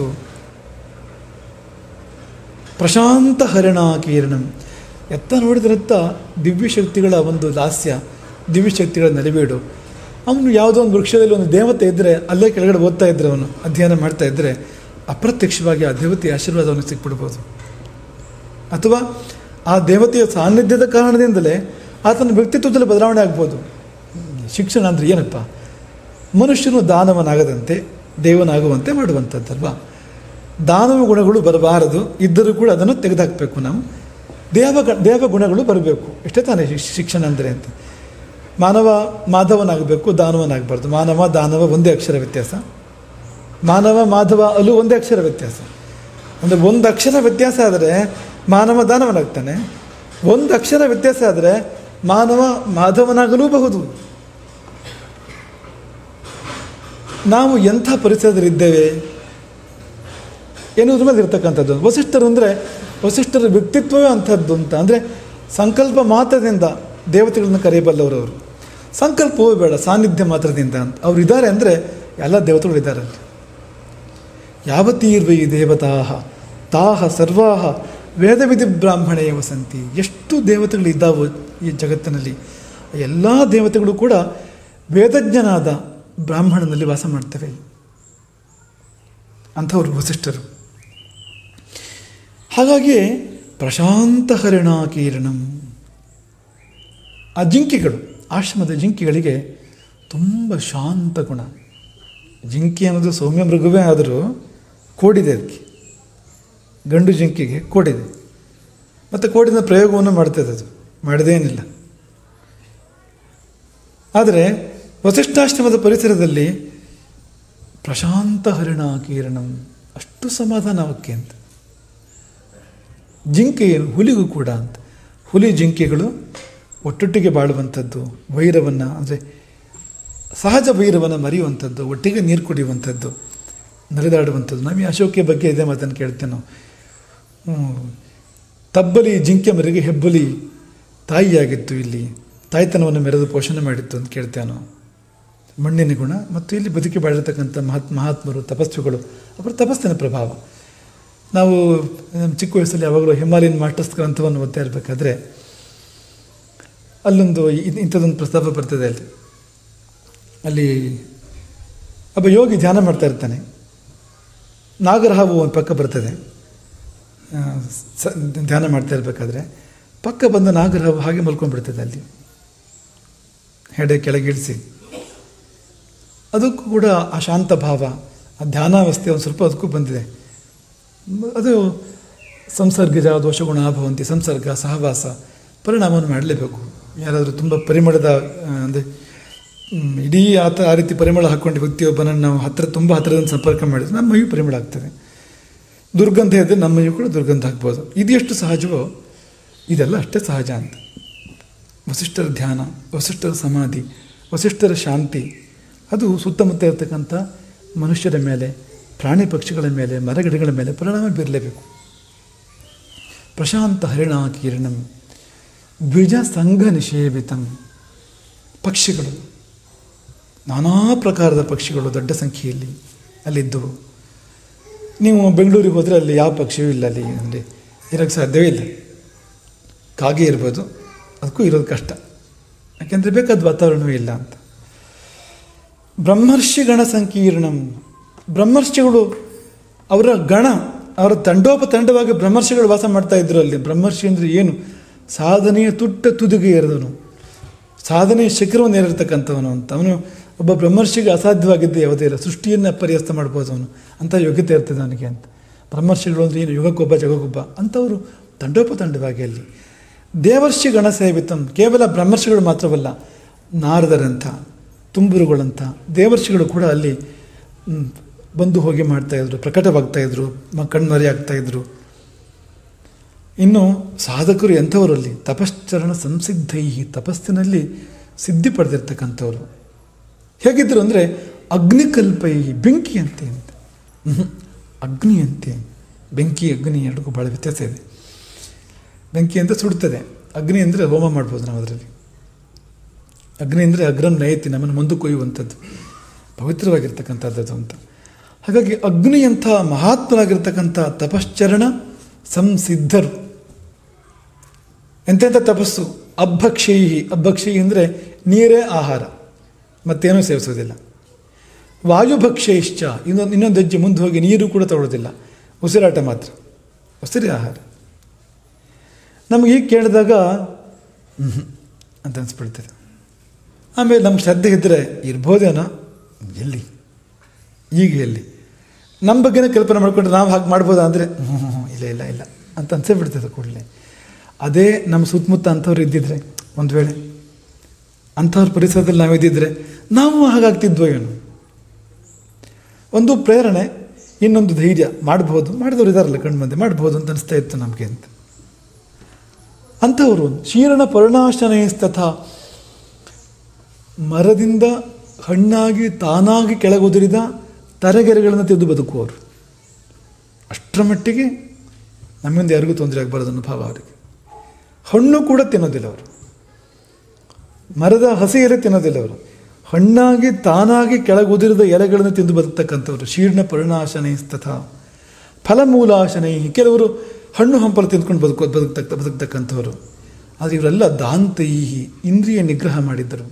ಪ್ರಶಾಂತ ಹರಿಣ ಕೀರ್ಣಂ ಎತ್ತ ನೋಡಿದ್ರತ್ತ ದಿವ್ಯಶಕ್ತಿಗಳ ಒಂದು ಲಾಸ್ಯ ದಿವ್ಯಶಕ್ತಿಗಳ ನೆಲೆಬೀಡು ಅವನು ಯಾವುದೋ ಒಂದು ವೃಕ್ಷದಲ್ಲಿ ಒಂದು ದೇವತೆ ಇದ್ದರೆ ಅಲ್ಲೇ ಕೆಳಗಡೆ ಓದ್ತಾ ಇದ್ರೆ ಅವನು ಅಧ್ಯಯನ ಮಾಡ್ತಾ ಇದ್ದರೆ ಅಪ್ರತ್ಯಕ್ಷವಾಗಿ ಆ ದೇವತೆಯ ಆಶೀರ್ವಾದ ಅವನಿಗೆ ಸಿಕ್ಬಿಡ್ಬೋದು ಅಥವಾ ಆ ದೇವತೆಯ ಸಾನ್ನಿಧ್ಯದ ಕಾರಣದಿಂದಲೇ ಆತನ ವ್ಯಕ್ತಿತ್ವದಲ್ಲಿ ಬದಲಾವಣೆ ಆಗ್ಬೋದು ಶಿಕ್ಷಣ ಅಂದರೆ ಏನಪ್ಪ ಮನುಷ್ಯನು ದಾನವನಾಗದಂತೆ ದೇವನಾಗುವಂತೆ ಮಾಡುವಂಥದ್ದಲ್ವಾ ದಾನವ ಗುಣಗಳು ಬರಬಾರದು ಇದ್ದರೂ ಕೂಡ ಅದನ್ನು ತೆಗೆದುಹಾಕಬೇಕು ನಾವು ದೇವ ದೇವ ಗುಣಗಳು ಬರಬೇಕು ಇಷ್ಟೇ ತಾನೇ ಶಿಕ್ಷ- ಶಿಕ್ಷಣ ಅಂದರೆ ಅಂತ ಮಾನವ ಮಾಧವನಾಗಬೇಕು ದಾನವನಾಗಬಾರ್ದು ಮಾನವ ದಾನವ ಒಂದೇ ಅಕ್ಷರ ವ್ಯತ್ಯಾಸ ಮಾನವ ಮಾಧವ ಅಲ್ಲೂ ಒಂದೇ ಅಕ್ಷರ ವ್ಯತ್ಯಾಸ ಅಂದರೆ ಒಂದು ಅಕ್ಷರ ವ್ಯತ್ಯಾಸ ಆದರೆ ಮಾನವ ದಾನವನಾಗ್ತಾನೆ ಒಂದು ಅಕ್ಷರ ವ್ಯತ್ಯಾಸ ಆದರೆ ಮಾನವ ಮಾಧವನಾಗಲೂಬಹುದು ನಾವು ಎಂಥ ಪರಿಸರದಲ್ಲಿದ್ದೇವೆ ಎನ್ನುವುದ್ರ ಮೇಲೆ ಇರ್ತಕ್ಕಂಥದ್ದು ವಸಿಷ್ಠರು ಅಂದರೆ ವಸಿಷ್ಠರ ವ್ಯಕ್ತಿತ್ವವೇ ಅಂಥದ್ದು ಅಂತ ಅಂದರೆ ಸಂಕಲ್ಪ ಮಾತ್ರದಿಂದ ದೇವತೆಗಳನ್ನು ಕರೆಯಬಲ್ಲವರು ಅವರು ಸಂಕಲ್ಪವೂ ಬೇಡ ಸಾನ್ನಿಧ್ಯ ಮಾತ್ರದಿಂದ ಅಂತ ಅವ್ರು ಇದ್ದಾರೆ ಅಂದರೆ ಎಲ್ಲ ದೇವತೆಗಳು ಇದ್ದಾರೆ ಅಲ್ಲಿ ಯಾವತೀರ್ವೈ ದೇವತಾಹ ತಾಹ ಸರ್ವಾಹ ವೇದವಿಧಿ ಬ್ರಾಹ್ಮಣೇ ವಸಂತಿ ಎಷ್ಟು ದೇವತೆಗಳು ಇದ್ದಾವೆ ಈ ಜಗತ್ತಿನಲ್ಲಿ ಎಲ್ಲ ದೇವತೆಗಳು ಕೂಡ ವೇದಜ್ಞನಾದ ಬ್ರಾಹ್ಮಣನಲ್ಲಿ ವಾಸ ಮಾಡ್ತವೆ ಅಂಥವ್ರು ವಸಿಷ್ಠರು ಹಾಗಾಗಿ ಪ್ರಶಾಂತ ಹರಿಣ ಕೀರ್ಣಂ ಆ ಜಿಂಕೆಗಳು ಆಶ್ರಮದ ಜಿಂಕೆಗಳಿಗೆ ತುಂಬ ಶಾಂತ ಗುಣ ಜಿಂಕೆ ಅನ್ನೋದು ಸೌಮ್ಯ ಮೃಗವೇ ಆದರೂ ಕೋಡಿದೆ ಅದಕ್ಕೆ ಗಂಡು ಜಿಂಕೆಗೆ ಕೋಡಿದೆ ಮತ್ತು ಕೋಡಿನ ಪ್ರಯೋಗವನ್ನು ಮಾಡ್ತದೆ ಅದು ಮಾಡದೇನಿಲ್ಲ ಆದರೆ ವಸಿಷ್ಠಾಶ್ರಮದ ಪರಿಸರದಲ್ಲಿ ಪ್ರಶಾಂತ ಹರಿಣ ಕೀರಣಂ ಅಷ್ಟು ಸಮಾಧಾನ ಅವಕ್ಕೆ ಅಂತ ಜಿಂಕೆ ಏನು ಹುಲಿಗೂ ಕೂಡ ಅಂತ ಹುಲಿ ಜಿಂಕೆಗಳು ಒಟ್ಟೊಟ್ಟಿಗೆ ಬಾಳುವಂಥದ್ದು ವೈರವನ್ನು ಅಂದರೆ ಸಹಜ ವೈರವನ್ನು ಮರೆಯುವಂಥದ್ದು ಒಟ್ಟಿಗೆ ನೀರು ಕುಡಿಯುವಂಥದ್ದು ನಡೆದಾಡುವಂಥದ್ದು ನಾವು ಈ ಅಶೋಕಿಯ ಬಗ್ಗೆ ಇದೇ ಮಾತನ್ನು ಕೇಳ್ತೇವೆ ನಾವು ಹ್ಮ್. ತಬ್ಬಲಿ ಜಿಂಕೆ ಮರಿಗೆ ಹೆಬ್ಬಲಿ ತಾಯಿಯಾಗಿತ್ತು ಇಲ್ಲಿ ತಾಯ್ತನವನ್ನು ಮೆರೆದು ಪೋಷಣೆ ಮಾಡಿತ್ತು ಅಂತ ಕೇಳ್ತೇವೆ ನಾವು ಮಣ್ಣಿನ ಗುಣ ಮತ್ತು ಇಲ್ಲಿ ಬದುಕಿ ಬಾಳಿರ್ತಕ್ಕಂಥ ಮಹಾತ್ ಮಹಾತ್ಮರು ತಪಸ್ವಿಗಳು ಅವರ ತಪಸ್ಸಿನ ಪ್ರಭಾವ ನಾವು ನಮ್ಮ ಚಿಕ್ಕ ವಯಸ್ಸಲ್ಲಿ ಯಾವಾಗಲೂ ಹಿಮಾಲಯನ್ ಮಾಸ್ಟರ್ಸ್ ಗ್ರಂಥವನ್ನು ಓದ್ತಾ ಇರಬೇಕಾದ್ರೆ ಅಲ್ಲೊಂದು ಇ- ಇಂಥದ್ದೊಂದು ಪ್ರಸ್ತಾಪ ಬರ್ತದೆ ಅಲ್ಲಿ ಅಲ್ಲಿ ಒಬ್ಬ ಯೋಗಿ ಧ್ಯಾನ ಮಾಡ್ತಾ ಇರ್ತಾನೆ ನಾಗರಹಾವು ಒಂದು ಪಕ್ಕ ಬರ್ತದೆ ಆ, ಸ ಧ್ಯಾನ ಮಾಡ್ತಾ ಇರಬೇಕಾದ್ರೆ ಪಕ್ಕ ಬಂದ ನಾಗರಹಾವು ಹಾಗೆ ಮಲ್ಕೊಂಡ್ಬಿಡ್ತದೆ ಅಲ್ಲಿ ಹೆಡೆ ಕೆಳಗಿಳಿಸಿ ಅದಕ್ಕೂ ಕೂಡ ಆ ಶಾಂತ ಭಾವ ಆ ಧ್ಯಾನಾವಸ್ಥೆ ಒಂದು ಸ್ವಲ್ಪ ಅದಕ್ಕೂ ಬಂದಿದೆ ಮ- ಅದು ಸಂಸರ್ಗಜ ದೋಷಗುಣ ಭವಂತಿ ಸಂಸರ್ಗ ಸಹವಾಸ ಪರಿಣಾಮವನ್ನು ಮಾಡಲೇಬೇಕು ಯಾರಾದರೂ ತುಂಬ ಪರಿಮಳದ ಅಂದರೆ ಇಡೀ ಆತ ಆ ರೀತಿ ಪರಿಮಳ ಹಾಕ್ಕೊಂಡು ವ್ಯಕ್ತಿಯೊಬ್ಬನನ್ನು ನಾವು ಹತ್ತಿರ ತುಂಬ ಹತ್ತಿರದಿಂದ ಸಂಪರ್ಕ ಮಾಡಿದ್ರೆ ನಮ್ಮ ಮೈಯೂ ಪರಿಮಳ ಆಗ್ತದೆ ದುರ್ಗಂಧ ಇದ್ದರೆ ನಮ್ಮ ಮೈಯೂ ಕೂಡ ದುರ್ಗಂಧ ಆಗ್ಬೋದು ಇದು ಎಷ್ಟು ಸಹಜವೋ ಇದೆಲ್ಲ ಅಷ್ಟೇ ಸಹಜ ಅಂತ ವಸಿಷ್ಠರ ಧ್ಯಾನ ವಸಿಷ್ಠರ ಸಮಾಧಿ ವಸಿಷ್ಠರ ಶಾಂತಿ ಅದು ಸುತ್ತಮುತ್ತ ಇರತಕ್ಕಂಥ ಮನುಷ್ಯರ ಮೇಲೆ ಪ್ರಾಣಿ ಪಕ್ಷಿಗಳ ಮೇಲೆ ಮರಗಿಡಗಳ ಮೇಲೆ ಪರಿಣಾಮ ಬೀರಲೇಬೇಕು ಪ್ರಶಾಂತ ಹರಿಣ ಕಿರಣಂ ದ್ವಿಜ ಸಂಘ ನಿಷೇವಿತಂ ಪಕ್ಷಿಗಳು ನಾನಾ ಪ್ರಕಾರದ ಪಕ್ಷಿಗಳು ದೊಡ್ಡ ಸಂಖ್ಯೆಯಲ್ಲಿ ಅಲ್ಲಿದ್ದವು ನೀವು ಬೆಂಗಳೂರಿಗೆ ಹೋದರೆ ಅಲ್ಲಿ ಯಾವ ಪಕ್ಷಿಯೂ ಇಲ್ಲ ಅಲ್ಲಿ ಅಂದರೆ ಇರೋಕ್ಕೆ ಸಾಧ್ಯವೇ ಇಲ್ಲ ಕಾಗೆ ಇರ್ಬೋದು ಅದಕ್ಕೂ ಇರೋದು ಕಷ್ಟ ಯಾಕೆಂದರೆ ಬೇಕಾದ ವಾತಾವರಣವೂ ಇಲ್ಲ ಅಂತ ಬ್ರಹ್ಮರ್ಷಿ ಗಣ ಸಂಕೀರ್ಣಂ ಬ್ರಹ್ಮರ್ಷಿಗಳು ಅವರ ಗಣ ಅವರ ತಂಡೋಪತಂಡವಾಗಿ ಬ್ರಹ್ಮರ್ಷಿಗಳು ವಾಸ ಮಾಡ್ತಾ ಇದ್ರು ಅಲ್ಲಿ ಬ್ರಹ್ಮರ್ಷಿ ಅಂದರೆ ಏನು ಸಾಧನೆಯ ತುಟ್ಟ ತುದಿಗೆ ಏರಿದನು ಸಾಧನೆ ಶಿಖರವನ್ನು ಏರಿರ್ತಕ್ಕಂಥವನು ಅಂತ ಅವನು ಒಬ್ಬ ಬ್ರಹ್ಮರ್ಷಿಗೆ ಅಸಾಧ್ಯವಾಗಿದ್ದೇ ಯಾವುದೇ ಇಲ್ಲ ಸೃಷ್ಟಿಯನ್ನು ಪರ್ಯಾಸ್ತ ಮಾಡ್ಬೋದು ಅವನು ಅಂಥ ಯೋಗ್ಯತೆ ಇರ್ತದೆ ಅವನಿಗೆ ಅಂತ ಬ್ರಹ್ಮರ್ಷಿಗಳು ಅಂದರೆ ಏನು ಯುಗಕ್ಕೊಬ್ಬ ಜಗಕ್ಕೊಬ್ಬ ಅಂಥವರು ತಂಡೋಪತಂಡವಾಗಿ ಅಲ್ಲಿ ದೇವರ್ಷಿ ಗಣ ಸೇವಿತಂ ಕೇವಲ ಬ್ರಹ್ಮರ್ಷಿಗಳು ಮಾತ್ರವಲ್ಲ ನಾರದರಂಥ ತುಂಬುರುಗಳಂಥ ದೇವರ್ಷಿಗಳು ಕೂಡ ಅಲ್ಲಿ ಮ್, ಬಂದು ಹೋಗಿ ಮಾಡ್ತಾಯಿದ್ರು ಪ್ರಕಟವಾಗ್ತಾಯಿದ್ರು ಮ ಕಣ್ಮರಿ ಆಗ್ತಾಯಿದ್ರು ಇನ್ನು ಸಾಧಕರು ಎಂಥವರಲ್ಲಿ ತಪಶ್ಚರಣ ಸಂಸಿದ್ಧೈ ತಪಸ್ಸಿನಲ್ಲಿ ಸಿದ್ಧಿ ಪಡೆದಿರ್ತಕ್ಕಂಥವ್ರು ಹೇಗಿದ್ರು ಅಂದರೆ ಅಗ್ನಿಕಲ್ಪೈ ಬೆಂಕಿ ಅಂತೆ ಅಂತ ಹ್ಮ್. ಅಗ್ನಿ ಅಂತೆ ಬೆಂಕಿ ಅಗ್ನಿ ಎರಡಕ್ಕೂ ಭಾಳ ವ್ಯತ್ಯಾಸ ಇದೆ ಬೆಂಕಿ ಅಂತ ಸುಡ್ತದೆ ಅಗ್ನಿ ಅಂದರೆ ಹೋಮ ಮಾಡ್ಬೋದು ನಾವು ಅದರಲ್ಲಿ ಅಗ್ನಿ ಅಂದರೆ ಅಗ್ರಂ ನಯತಿ ನಮ್ಮನ್ನು ಮುಂದೆ ಕೊಯ್ಯುವಂಥದ್ದು ಪವಿತ್ರವಾಗಿರ್ತಕ್ಕಂಥದ್ದು ಅಂತ ಹಾಗಾಗಿ ಅಗ್ನಿಯಂಥ ಮಹಾತ್ಮರಾಗಿರ್ತಕ್ಕಂಥ ತಪಶ್ಚರಣ ಸಂಸಿದ್ಧರು ಎಂತೆಂಥ ತಪಸ್ಸು ಅಬ್ಬಕ್ಷಯಿ ಅಬ್ಬಕ್ಷಯಿ ಅಂದರೆ ನೀರೇ ಆಹಾರ ಮತ್ತೇನೂ ಸೇವಿಸೋದಿಲ್ಲ ವಾಯುಭಕ್ಷಯಿಶ್ಚ ಇನ್ನೊಂದು ಇನ್ನೊಂದು ಹೆಜ್ಜೆ ಮುಂದೆ ಹೋಗಿ ನೀರು ಕೂಡ ತಗೊಳ್ಳೋದಿಲ್ಲ ಉಸಿರಾಟ ಮಾತ್ರ ಉಸಿರೇ ಆಹಾರ ನಮಗೆ ಈಗ ಕೇಳಿದಾಗ ಹ್ಮ್ ಅಂತ ಅನಿಸ್ಬಿಡ್ತದೆ ಆಮೇಲೆ ನಮ್ಗೆ ಶ್ರದ್ಧೆ ಇದ್ದರೆ ಇರ್ಬೋದೇನೋ ಎಲ್ಲಿ ಈಗ ಎಲ್ಲಿ ನಮ್ಮ ಬಗ್ಗೆನೇ ಕಲ್ಪನೆ ಮಾಡ್ಕೊಂಡ್ರೆ ನಾವು ಹಾಗೆ ಮಾಡ್ಬೋದಾ ಅಂದರೆ ಹ್ಞೂ ಹ್ಞೂ ಹ್ಞೂ, ಇಲ್ಲ ಇಲ್ಲ ಇಲ್ಲ ಅಂತ ಅನ್ಸೇ ಬಿಡ್ತದೆ ಕೂಡಲೇ ಅದೇ ನಮ್ಮ ಸುತ್ತಮುತ್ತ ಅಂಥವ್ರು ಇದ್ದಿದ್ರೆ ಒಂದು ವೇಳೆ ಅಂಥವ್ರ ಪರಿಸರದಲ್ಲಿ ನಾವು ಇದ್ದಿದ್ರೆ ನಾವು ಹಾಗಾಗ್ತಿದ್ವೋ ಏನು ಒಂದು ಪ್ರೇರಣೆ ಇನ್ನೊಂದು ಧೈರ್ಯ ಮಾಡ್ಬೋದು ಮಾಡಿದವರು ಇದಾರಲ್ಲ ಕಣ್ಣು ಮುಂದೆ ಮಾಡ್ಬೋದು ಅಂತ ಅನಿಸ್ತಾ ಇತ್ತು ನಮಗೆ ಅಂತ ಅಂಥವರು ಶೀರಣ ಪರಿಣಾಶನಯಸ್ತಥ ಮರದಿಂದ ಹಣ್ಣಾಗಿ ತಾನಾಗಿ ಕೆಳಗುದುರಿದ ತರಗೆರೆಗಳನ್ನು ತೆಗೆದು ಬದುಕುವವರು ಅಷ್ಟರ ಮಟ್ಟಿಗೆ ನಮ್ಮಿಂದ ಯಾರಿಗೂ ತೊಂದರೆ ಆಗಬಾರ್ದು ಅನ್ನೋ ಭಾವ ಅವರಿಗೆ ಹಣ್ಣು ಕೂಡ ತಿನ್ನೋದಿಲ್ಲ ಅವರು ಮರದ ಹಸಿ ಎಲೆ ತಿನ್ನೋದಿಲ್ಲ ಅವರು ಹಣ್ಣಾಗಿ ತಾನಾಗಿ ಕೆಳಗುದಿರಿದ ಎಲೆಗಳನ್ನು ತಿಂದು ಬದುಕ್ತಕ್ಕಂಥವ್ರು ಶೀರ್ಣ ಪರಿಣಾಶನೈ ತಥಾ ಫಲಮೂಲಾಶನೈ ಕೆಲವರು ಹಣ್ಣು ಹಂಪಲು ತಿಂದ್ಕೊಂಡು ಬದುಕೋ ಬದುಕ್ತಕ್ಕ ಬದುಕ್ತಕ್ಕಂಥವ್ರು ಆದರೆ ಇವರೆಲ್ಲ ದಾಂತೈಹಿ ಇಂದ್ರಿಯ ನಿಗ್ರಹ ಮಾಡಿದ್ದರು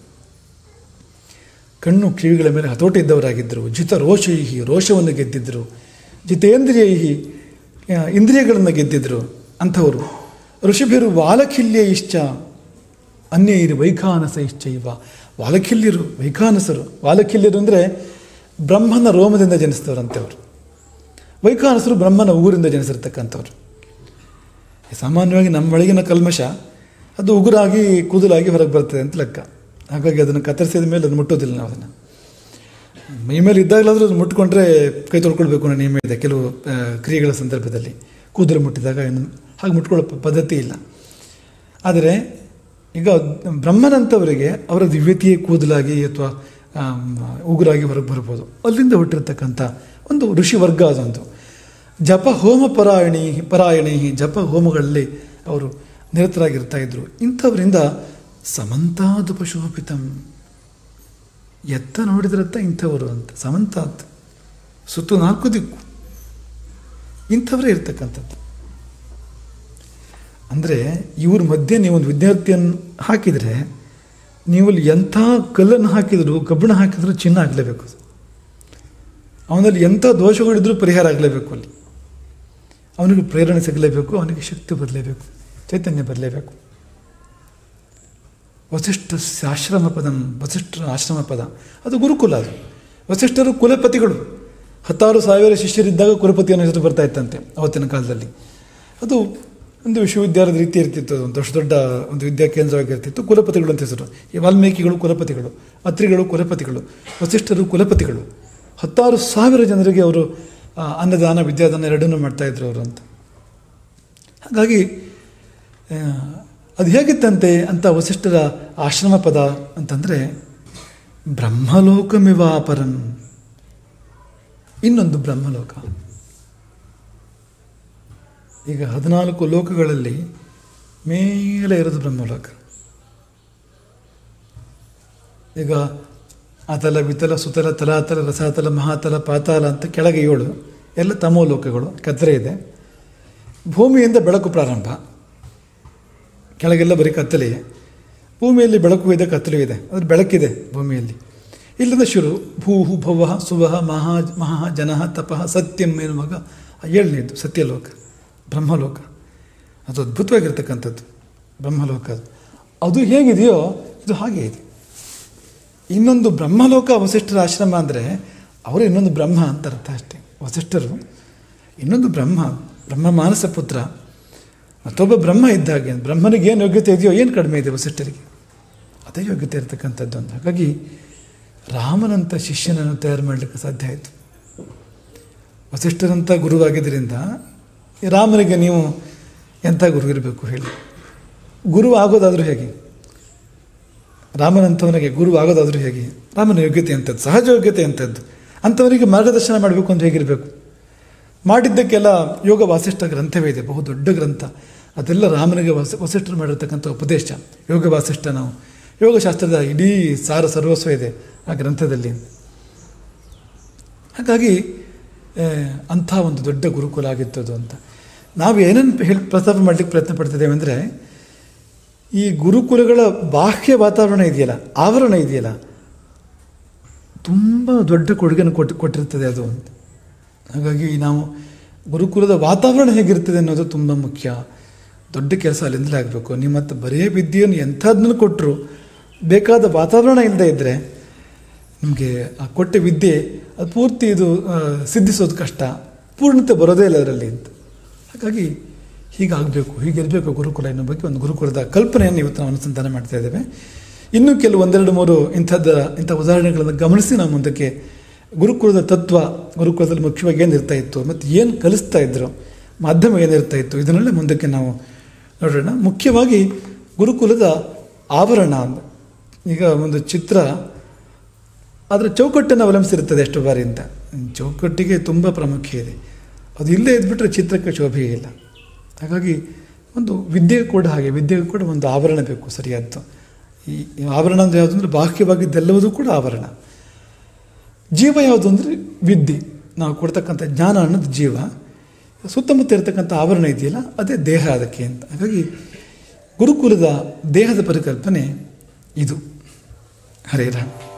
ಕಣ್ಣು ಕಿವಿಗಳ ಮೇಲೆ ಹತೋಟಿ ಇದ್ದವರಾಗಿದ್ದರು ಜಿತ ರೋಷೈಹಿ ರೋಷವನ್ನು ಗೆದ್ದಿದ್ದರು ಜಿತೇಂದ್ರಿಯೈಹಿ ಆ, ಇಂದ್ರಿಯಗಳನ್ನು ಗೆದ್ದಿದ್ದರು ಅಂಥವರು ಋಷಿಭಿರು ವಾಲಖಿಲ್ಯ ಇಶ್ಚ ಅನ್ಯೈರು ವೈಖಾನಸ ಇಶ್ಚೈವ ವಾಲಖಿಲ್ಯರು ವೈಖಾನಸರು ವಾಲಖಿಲ್ಯರು ಅಂದರೆ ಬ್ರಹ್ಮನ ರೋಮದಿಂದ ಜನಿಸಿದವರಂಥವ್ರು ವೈಖಾನಸರು ಬ್ರಹ್ಮನ ಊರಿಂದ ಜನಿಸಿರ್ತಕ್ಕಂಥವ್ರು ಸಾಮಾನ್ಯವಾಗಿ ನಮ್ಮ ಒಳಗಿನ ಕಲ್ಮಶ ಅದು ಉಗುರಾಗಿ ಕೂದಲಾಗಿ ಹೊರಗೆ ಬರ್ತದೆ ಅಂತ ಲೆಕ್ಕ ಹಾಗಾಗಿ ಅದನ್ನು ಕತ್ತರಿಸಿದ ಮೇಲೆ ಅದು ಮುಟ್ಟೋದಿಲ್ಲ ನಾವು ಅದನ್ನು ಮೈ ಮೇಲೆ ಇದ್ದಾಗಲಾದರೂ ಅದು ಮುಟ್ಕೊಂಡ್ರೆ ಕೈ ತೊಳ್ಕೊಳ್ಬೇಕು ಅನ್ನೋ ನಿಯಮ ಇದೆ ಕೆಲವು ಆ, ಕ್ರಿಯೆಗಳ ಸಂದರ್ಭದಲ್ಲಿ ಕೂದಲು ಮುಟ್ಟಿದಾಗ ಏನು ಹಾಗೆ ಮುಟ್ಕೊಳ್ಳೋ ಪ- ಪದ್ಧತಿ ಇಲ್ಲ ಆದರೆ ಈಗ ಬ್ರಹ್ಮನಂಥವರಿಗೆ ಅವರ ದಿವ್ಯತೆಯೇ ಕೂದಲಾಗಿ ಅಥವಾ ಆಮ್, ಉಗುರಾಗಿ ಹೊರಗೆ ಬರ್ಬೋದು ಅಲ್ಲಿಂದ ಹುಟ್ಟಿರ್ತಕ್ಕಂಥ ಒಂದು ಋಷಿ ವರ್ಗ ಅದೊಂದು ಜಪ ಹೋಮ ಪರಾಯಣಿ ಪರಾಯಣಿ ಜಪ ಹೋಮಗಳಲ್ಲಿ ಅವರು ನಿರತರಾಗಿರ್ತಾ ಇದ್ರು ಇಂಥವರಿಂದ ಸಮಂತಾದುಪಶೋಭಿತಂ ಎತ್ತ ನೋಡಿದ್ರತ್ತ ಇಂಥವರು ಅಂತ ಸಮಂತಾತ್ ಸುತ್ತು ನಾಲ್ಕು ದಿಕ್ಕು ಇಂಥವರೇ ಇರ್ತಕ್ಕಂಥದ್ದು ಅಂದರೆ ಇವ್ರ ಮಧ್ಯೆ ನೀವು ಒಂದು ವಿದ್ಯಾರ್ಥಿಯನ್ನು ಹಾಕಿದರೆ ನೀವು ಅಲ್ಲಿ ಎಂಥ ಕಲ್ಲನ್ನು ಹಾಕಿದ್ರು ಕಬ್ಬಿಣ ಹಾಕಿದ್ರು ಚಿನ್ನ ಆಗಲೇಬೇಕು ಅದು. ಅವನಲ್ಲಿ ಎಂಥ ದೋಷಗಳಿದ್ರೂ ಪರಿಹಾರ ಆಗಲೇಬೇಕು ಅಲ್ಲಿ ಅವನಿಗೆ ಪ್ರೇರಣೆ ಸಿಗಲೇಬೇಕು ಅವನಿಗೆ ಶಕ್ತಿ ಬರಲೇಬೇಕು ಚೈತನ್ಯ ಬರಲೇಬೇಕು ವಸಿಷ್ಠ ಆಶ್ರಮ ಪದ ವಸಿಷ್ಠರ ಆಶ್ರಮ ಪದ ಅದು ಗುರುಕುಲ ಅದು ವಸಿಷ್ಠರು ಕುಲಪತಿಗಳು ಹತ್ತಾರು ಸಾವಿರ ಶಿಷ್ಯರಿದ್ದಾಗ ಕುಲಪತಿ ಅನ್ನೋ ಹೆಸರು ಬರ್ತಾ ಇತ್ತಂತೆ ಅವತ್ತಿನ ಕಾಲದಲ್ಲಿ ಅದು ಒಂದು ವಿಶ್ವವಿದ್ಯಾಲಯದ ರೀತಿ ಇರ್ತಿತ್ತು ಅದು ಒಂದು ದೊಡ್ಡ ದೊಡ್ಡ ಒಂದು ವಿದ್ಯಾ ಕೇಂದ್ರವಾಗಿರ್ತಿತ್ತು ಕುಲಪತಿಗಳು ಅಂತ ಹೆಸರು ಈ ವಾಲ್ಮೀಕಿಗಳು ಕುಲಪತಿಗಳು ಅತ್ರಿಗಳು ಕುಲಪತಿಗಳು ವಸಿಷ್ಠರು ಕುಲಪತಿಗಳು ಹತ್ತಾರು ಸಾವಿರ ಜನರಿಗೆ ಅವರು ಆ, ಅನ್ನದಾನ ವಿದ್ಯಾದಾನ ಎರಡನ್ನೂ ಮಾಡ್ತಾಯಿದ್ರು ಅವರು ಅಂತ ಹಾಗಾಗಿ ಆ, ಅದು ಹೇಗಿತ್ತಂತೆ ಅಂತ ವಸಿಷ್ಠರ ಆಶ್ರಮ ಪದ ಅಂತಂದರೆ ಬ್ರಹ್ಮಲೋಕಮಿವಾಪರಂ ಇನ್ನೊಂದು ಬ್ರಹ್ಮಲೋಕ ಈಗ ಹದಿನಾಲ್ಕು ಲೋಕಗಳಲ್ಲಿ ಮೇಲೆ ಇರೋದು ಬ್ರಹ್ಮಲೋಕ ಈಗ ಅತಲ ವಿತಲ ಸುತಲ ತಲಾತಲ ರಸಾತಲ ಮಹಾತಲ ಪಾತಾಲ ಅಂತ ಕೆಳಗೆ ಏಳು ಎಲ್ಲ ತಮೋ ಲೋಕಗಳು ಕತ್ತರೆ ಇದೆ ಭೂಮಿಯಿಂದ ಬೆಳಕು ಪ್ರಾರಂಭ ಕೆಳಗೆಲ್ಲ ಬರೀ ಕತ್ತಲೆಯೇ ಭೂಮಿಯಲ್ಲಿ ಬೆಳಕು ಇದೆ ಕತ್ತಲು ಇದೆ ಅದ್ರ ಬೆಳಕಿದೆ ಭೂಮಿಯಲ್ಲಿ ಇಲ್ಲಿಂದ ಶುರು ಭೂಹು ಭವ ಸುವಹ ಮಹಾ ಮಹಾ ಜನಃ ತಪಃ ಸತ್ಯಂ ಎನ್ನುವಾಗ ಆ ಏಳನೇದು ಸತ್ಯಲೋಕ ಬ್ರಹ್ಮಲೋಕ ಅದು ಅದ್ಭುತವಾಗಿರ್ತಕ್ಕಂಥದ್ದು ಬ್ರಹ್ಮಲೋಕ ಅದು ಅದು ಹೇಗಿದೆಯೋ ಇದು ಹಾಗೆ ಇದೆ ಇನ್ನೊಂದು ಬ್ರಹ್ಮಲೋಕ ವಸಿಷ್ಠರ ಆಶ್ರಮ ಅಂದರೆ ಅವರು ಇನ್ನೊಂದು ಬ್ರಹ್ಮ ಅಂತ ಅರ್ಥ ಅಷ್ಟೇ ವಸಿಷ್ಠರು ಇನ್ನೊಂದು ಬ್ರಹ್ಮ ಬ್ರಹ್ಮ ಮಾನಸ ಪುತ್ರ ಮತ್ತೊಬ್ಬ ಬ್ರಹ್ಮ ಇದ್ದಾಗೆ ಬ್ರಹ್ಮನಿಗೆ ಏನು ಯೋಗ್ಯತೆ ಇದೆಯೋ ಏನು ಕಡಿಮೆ ಇದೆ ವಸಿಷ್ಠರಿಗೆ ಅದೇ ಯೋಗ್ಯತೆ ಇರತಕ್ಕಂಥದ್ದು ಅಂತ ಹಾಗಾಗಿ ರಾಮನಂಥ ಶಿಷ್ಯನನ್ನು ತಯಾರು ಮಾಡಲಿಕ್ಕೆ ಸಾಧ್ಯ ಆಯಿತು ವಸಿಷ್ಠರಂಥ ಗುರುವಾಗಿದ್ದರಿಂದ ಈ ರಾಮನಿಗೆ ನೀವು ಎಂಥ ಗುರು ಇರಬೇಕು ಹೇಳಿ ಗುರು ಆಗೋದಾದರೂ ಹೇಗೆ ರಾಮನಂಥವನಿಗೆ ಗುರು ಆಗೋದಾದರೂ ಹೇಗೆ ರಾಮನ ಯೋಗ್ಯತೆ ಅಂಥದ್ದು ಸಹಜ ಯೋಗ್ಯತೆ ಅಂಥದ್ದು ಅಂಥವರಿಗೆ ಮಾರ್ಗದರ್ಶನ ಮಾಡಬೇಕು ಅಂತ ಹೇಗಿರಬೇಕು ಮಾಡಿದ್ದಕ್ಕೆಲ್ಲ ಯೋಗ ವಾಸಿಷ್ಠ ಗ್ರಂಥವೇ ಇದೆ ಬಹು ದೊಡ್ಡ ಗ್ರಂಥ ಅದೆಲ್ಲ ರಾಮನಿಗೆ ವಸ ವಸಿಷ್ಠರು ಮಾಡಿರ್ತಕ್ಕಂಥ ಉಪದೇಶ ಯೋಗ ವಾಸಿಷ್ಠ ನಾವು ಯೋಗಶಾಸ್ತ್ರದ ಇಡೀ ಸಾರ ಸರ್ವಸ್ವ ಇದೆ ಆ ಗ್ರಂಥದಲ್ಲಿ ಹಾಗಾಗಿ ಆ, ಅಂಥ ಒಂದು ದೊಡ್ಡ ಗುರುಕುಲ ಆಗಿತ್ತದು ಅಂತ ನಾವು ಏನನ್ನು ಹೇಳಿ ಪ್ರಸ್ತಾಪ ಮಾಡಲಿಕ್ಕೆ ಪ್ರಯತ್ನ ಪಡ್ತಿದ್ದೇವೆ ಅಂದರೆ ಈ ಗುರುಕುಲಗಳ ಬಾಹ್ಯ ವಾತಾವರಣ ಇದೆಯಲ್ಲ ಆವರಣ ಇದೆಯಲ್ಲ ತುಂಬ ದೊಡ್ಡ ಕೊಡುಗೆಯನ್ನು ಕೊಟ್ಟು ಕೊಟ್ಟಿರ್ತದೆ ಅದು ಅಂತ ಹಾಗಾಗಿ ನಾವು ಗುರುಕುಲದ ವಾತಾವರಣ ಹೇಗಿರ್ತದೆ ಅನ್ನೋದು ತುಂಬ ಮುಖ್ಯ ದೊಡ್ಡ ಕೆಲಸ ಅಲ್ಲಿಂದಲೇ ಆಗಬೇಕು ನೀವು ಮತ್ತು ಬರೇ ವಿದ್ಯೆಯನ್ನು ಎಂಥದನ್ನು ಕೊಟ್ಟರು ಬೇಕಾದ ವಾತಾವರಣ ಇಲ್ಲದೆ ಇದ್ದರೆ ನಿಮಗೆ ಆ ಕೊಟ್ಟ ವಿದ್ಯೆ ಅದು ಪೂರ್ತಿ ಇದು ಆ, ಸಿದ್ಧಿಸೋದು ಕಷ್ಟ ಪೂರ್ಣತೆ ಬರೋದೇ ಇಲ್ಲ ಅದರಲ್ಲಿ ಅಂತ ಹಾಗಾಗಿ ಹೀಗಾಗಬೇಕು ಹೀಗಿರಬೇಕು ಗುರುಕುಲ ಅನ್ನೋ ಬಗ್ಗೆ ಒಂದು ಗುರುಕುಲದ ಕಲ್ಪನೆಯನ್ನು ಇವತ್ತು ನಾವು ಅನುಸಂಧಾನ ಮಾಡ್ತಾ ಇದ್ದೇವೆ ಇನ್ನೂ ಕೆಲವು ಒಂದೆರಡು ಮೂರು ಇಂಥದ್ದು ಇಂಥ ಉದಾಹರಣೆಗಳನ್ನು ಗಮನಿಸಿ ನಾವು ಮುಂದಕ್ಕೆ ಗುರುಕುಲದ ತತ್ವ ಗುರುಕುಲದಲ್ಲಿ ಮುಖ್ಯವಾಗಿ ಏನಿರ್ತಾ ಇತ್ತು ಮತ್ತು ಏನು ಕಲಿಸ್ತಾ ಇದ್ರು ಮಾಧ್ಯಮ ಏನಿರ್ತಾ ಇತ್ತು ಇದನ್ನೆಲ್ಲ ಮುಂದಕ್ಕೆ ನಾವು ನೋಡೋಣ ಮುಖ್ಯವಾಗಿ ಗುರುಕುಲದ ಆವರಣ ಅಂತ ಈಗ ಒಂದು ಚಿತ್ರ ಅದರ ಚೌಕಟ್ಟನ್ನು ಅವಲಂಬಿಸಿರುತ್ತದೆ ಎಷ್ಟು ಬಾರಿ ಅಂತ ಚೌಕಟ್ಟಿಗೆ ತುಂಬ ಪ್ರಾಮುಖ್ಯ ಇದೆ ಅದು ಇಲ್ಲೇ ಇದ್ಬಿಟ್ರೆ ಚಿತ್ರಕ್ಕೆ ಶೋಭೆ ಇಲ್ಲ ಹಾಗಾಗಿ ಒಂದು ವಿದ್ಯೆಗೆ ಕೂಡ ಹಾಗೆ ವಿದ್ಯೆಗೆ ಕೂಡ ಒಂದು ಆವರಣ ಬೇಕು ಸರಿಯಾದ್ದು ಈ ಈ ಆವರಣ ಅಂದರೆ ಯಾವುದು ಅಂದರೆ ಬಾಹ್ಯವಾಗಿದ್ದೆಲ್ಲವೂ ಕೂಡ ಆವರಣ ಜೀವ ಯಾವುದು ಅಂದರೆ ವಿದ್ಯೆ ನಾವು ಕೊಡ್ತಕ್ಕಂಥ ಜ್ಞಾನ ಅನ್ನೋದು ಜೀವ ಸುತ್ತಮುತ್ತ ಇರತಕ್ಕಂಥ ಆವರಣ ಇದೆಯಲ್ಲ ಅದೇ ದೇಹ ಅದಕ್ಕೆ ಅಂತ ಹಾಗಾಗಿ ಗುರುಕುಲದ ದೇಹದ ಪರಿಕಲ್ಪನೆ ಇದು ಹರೇ ರಾಮ್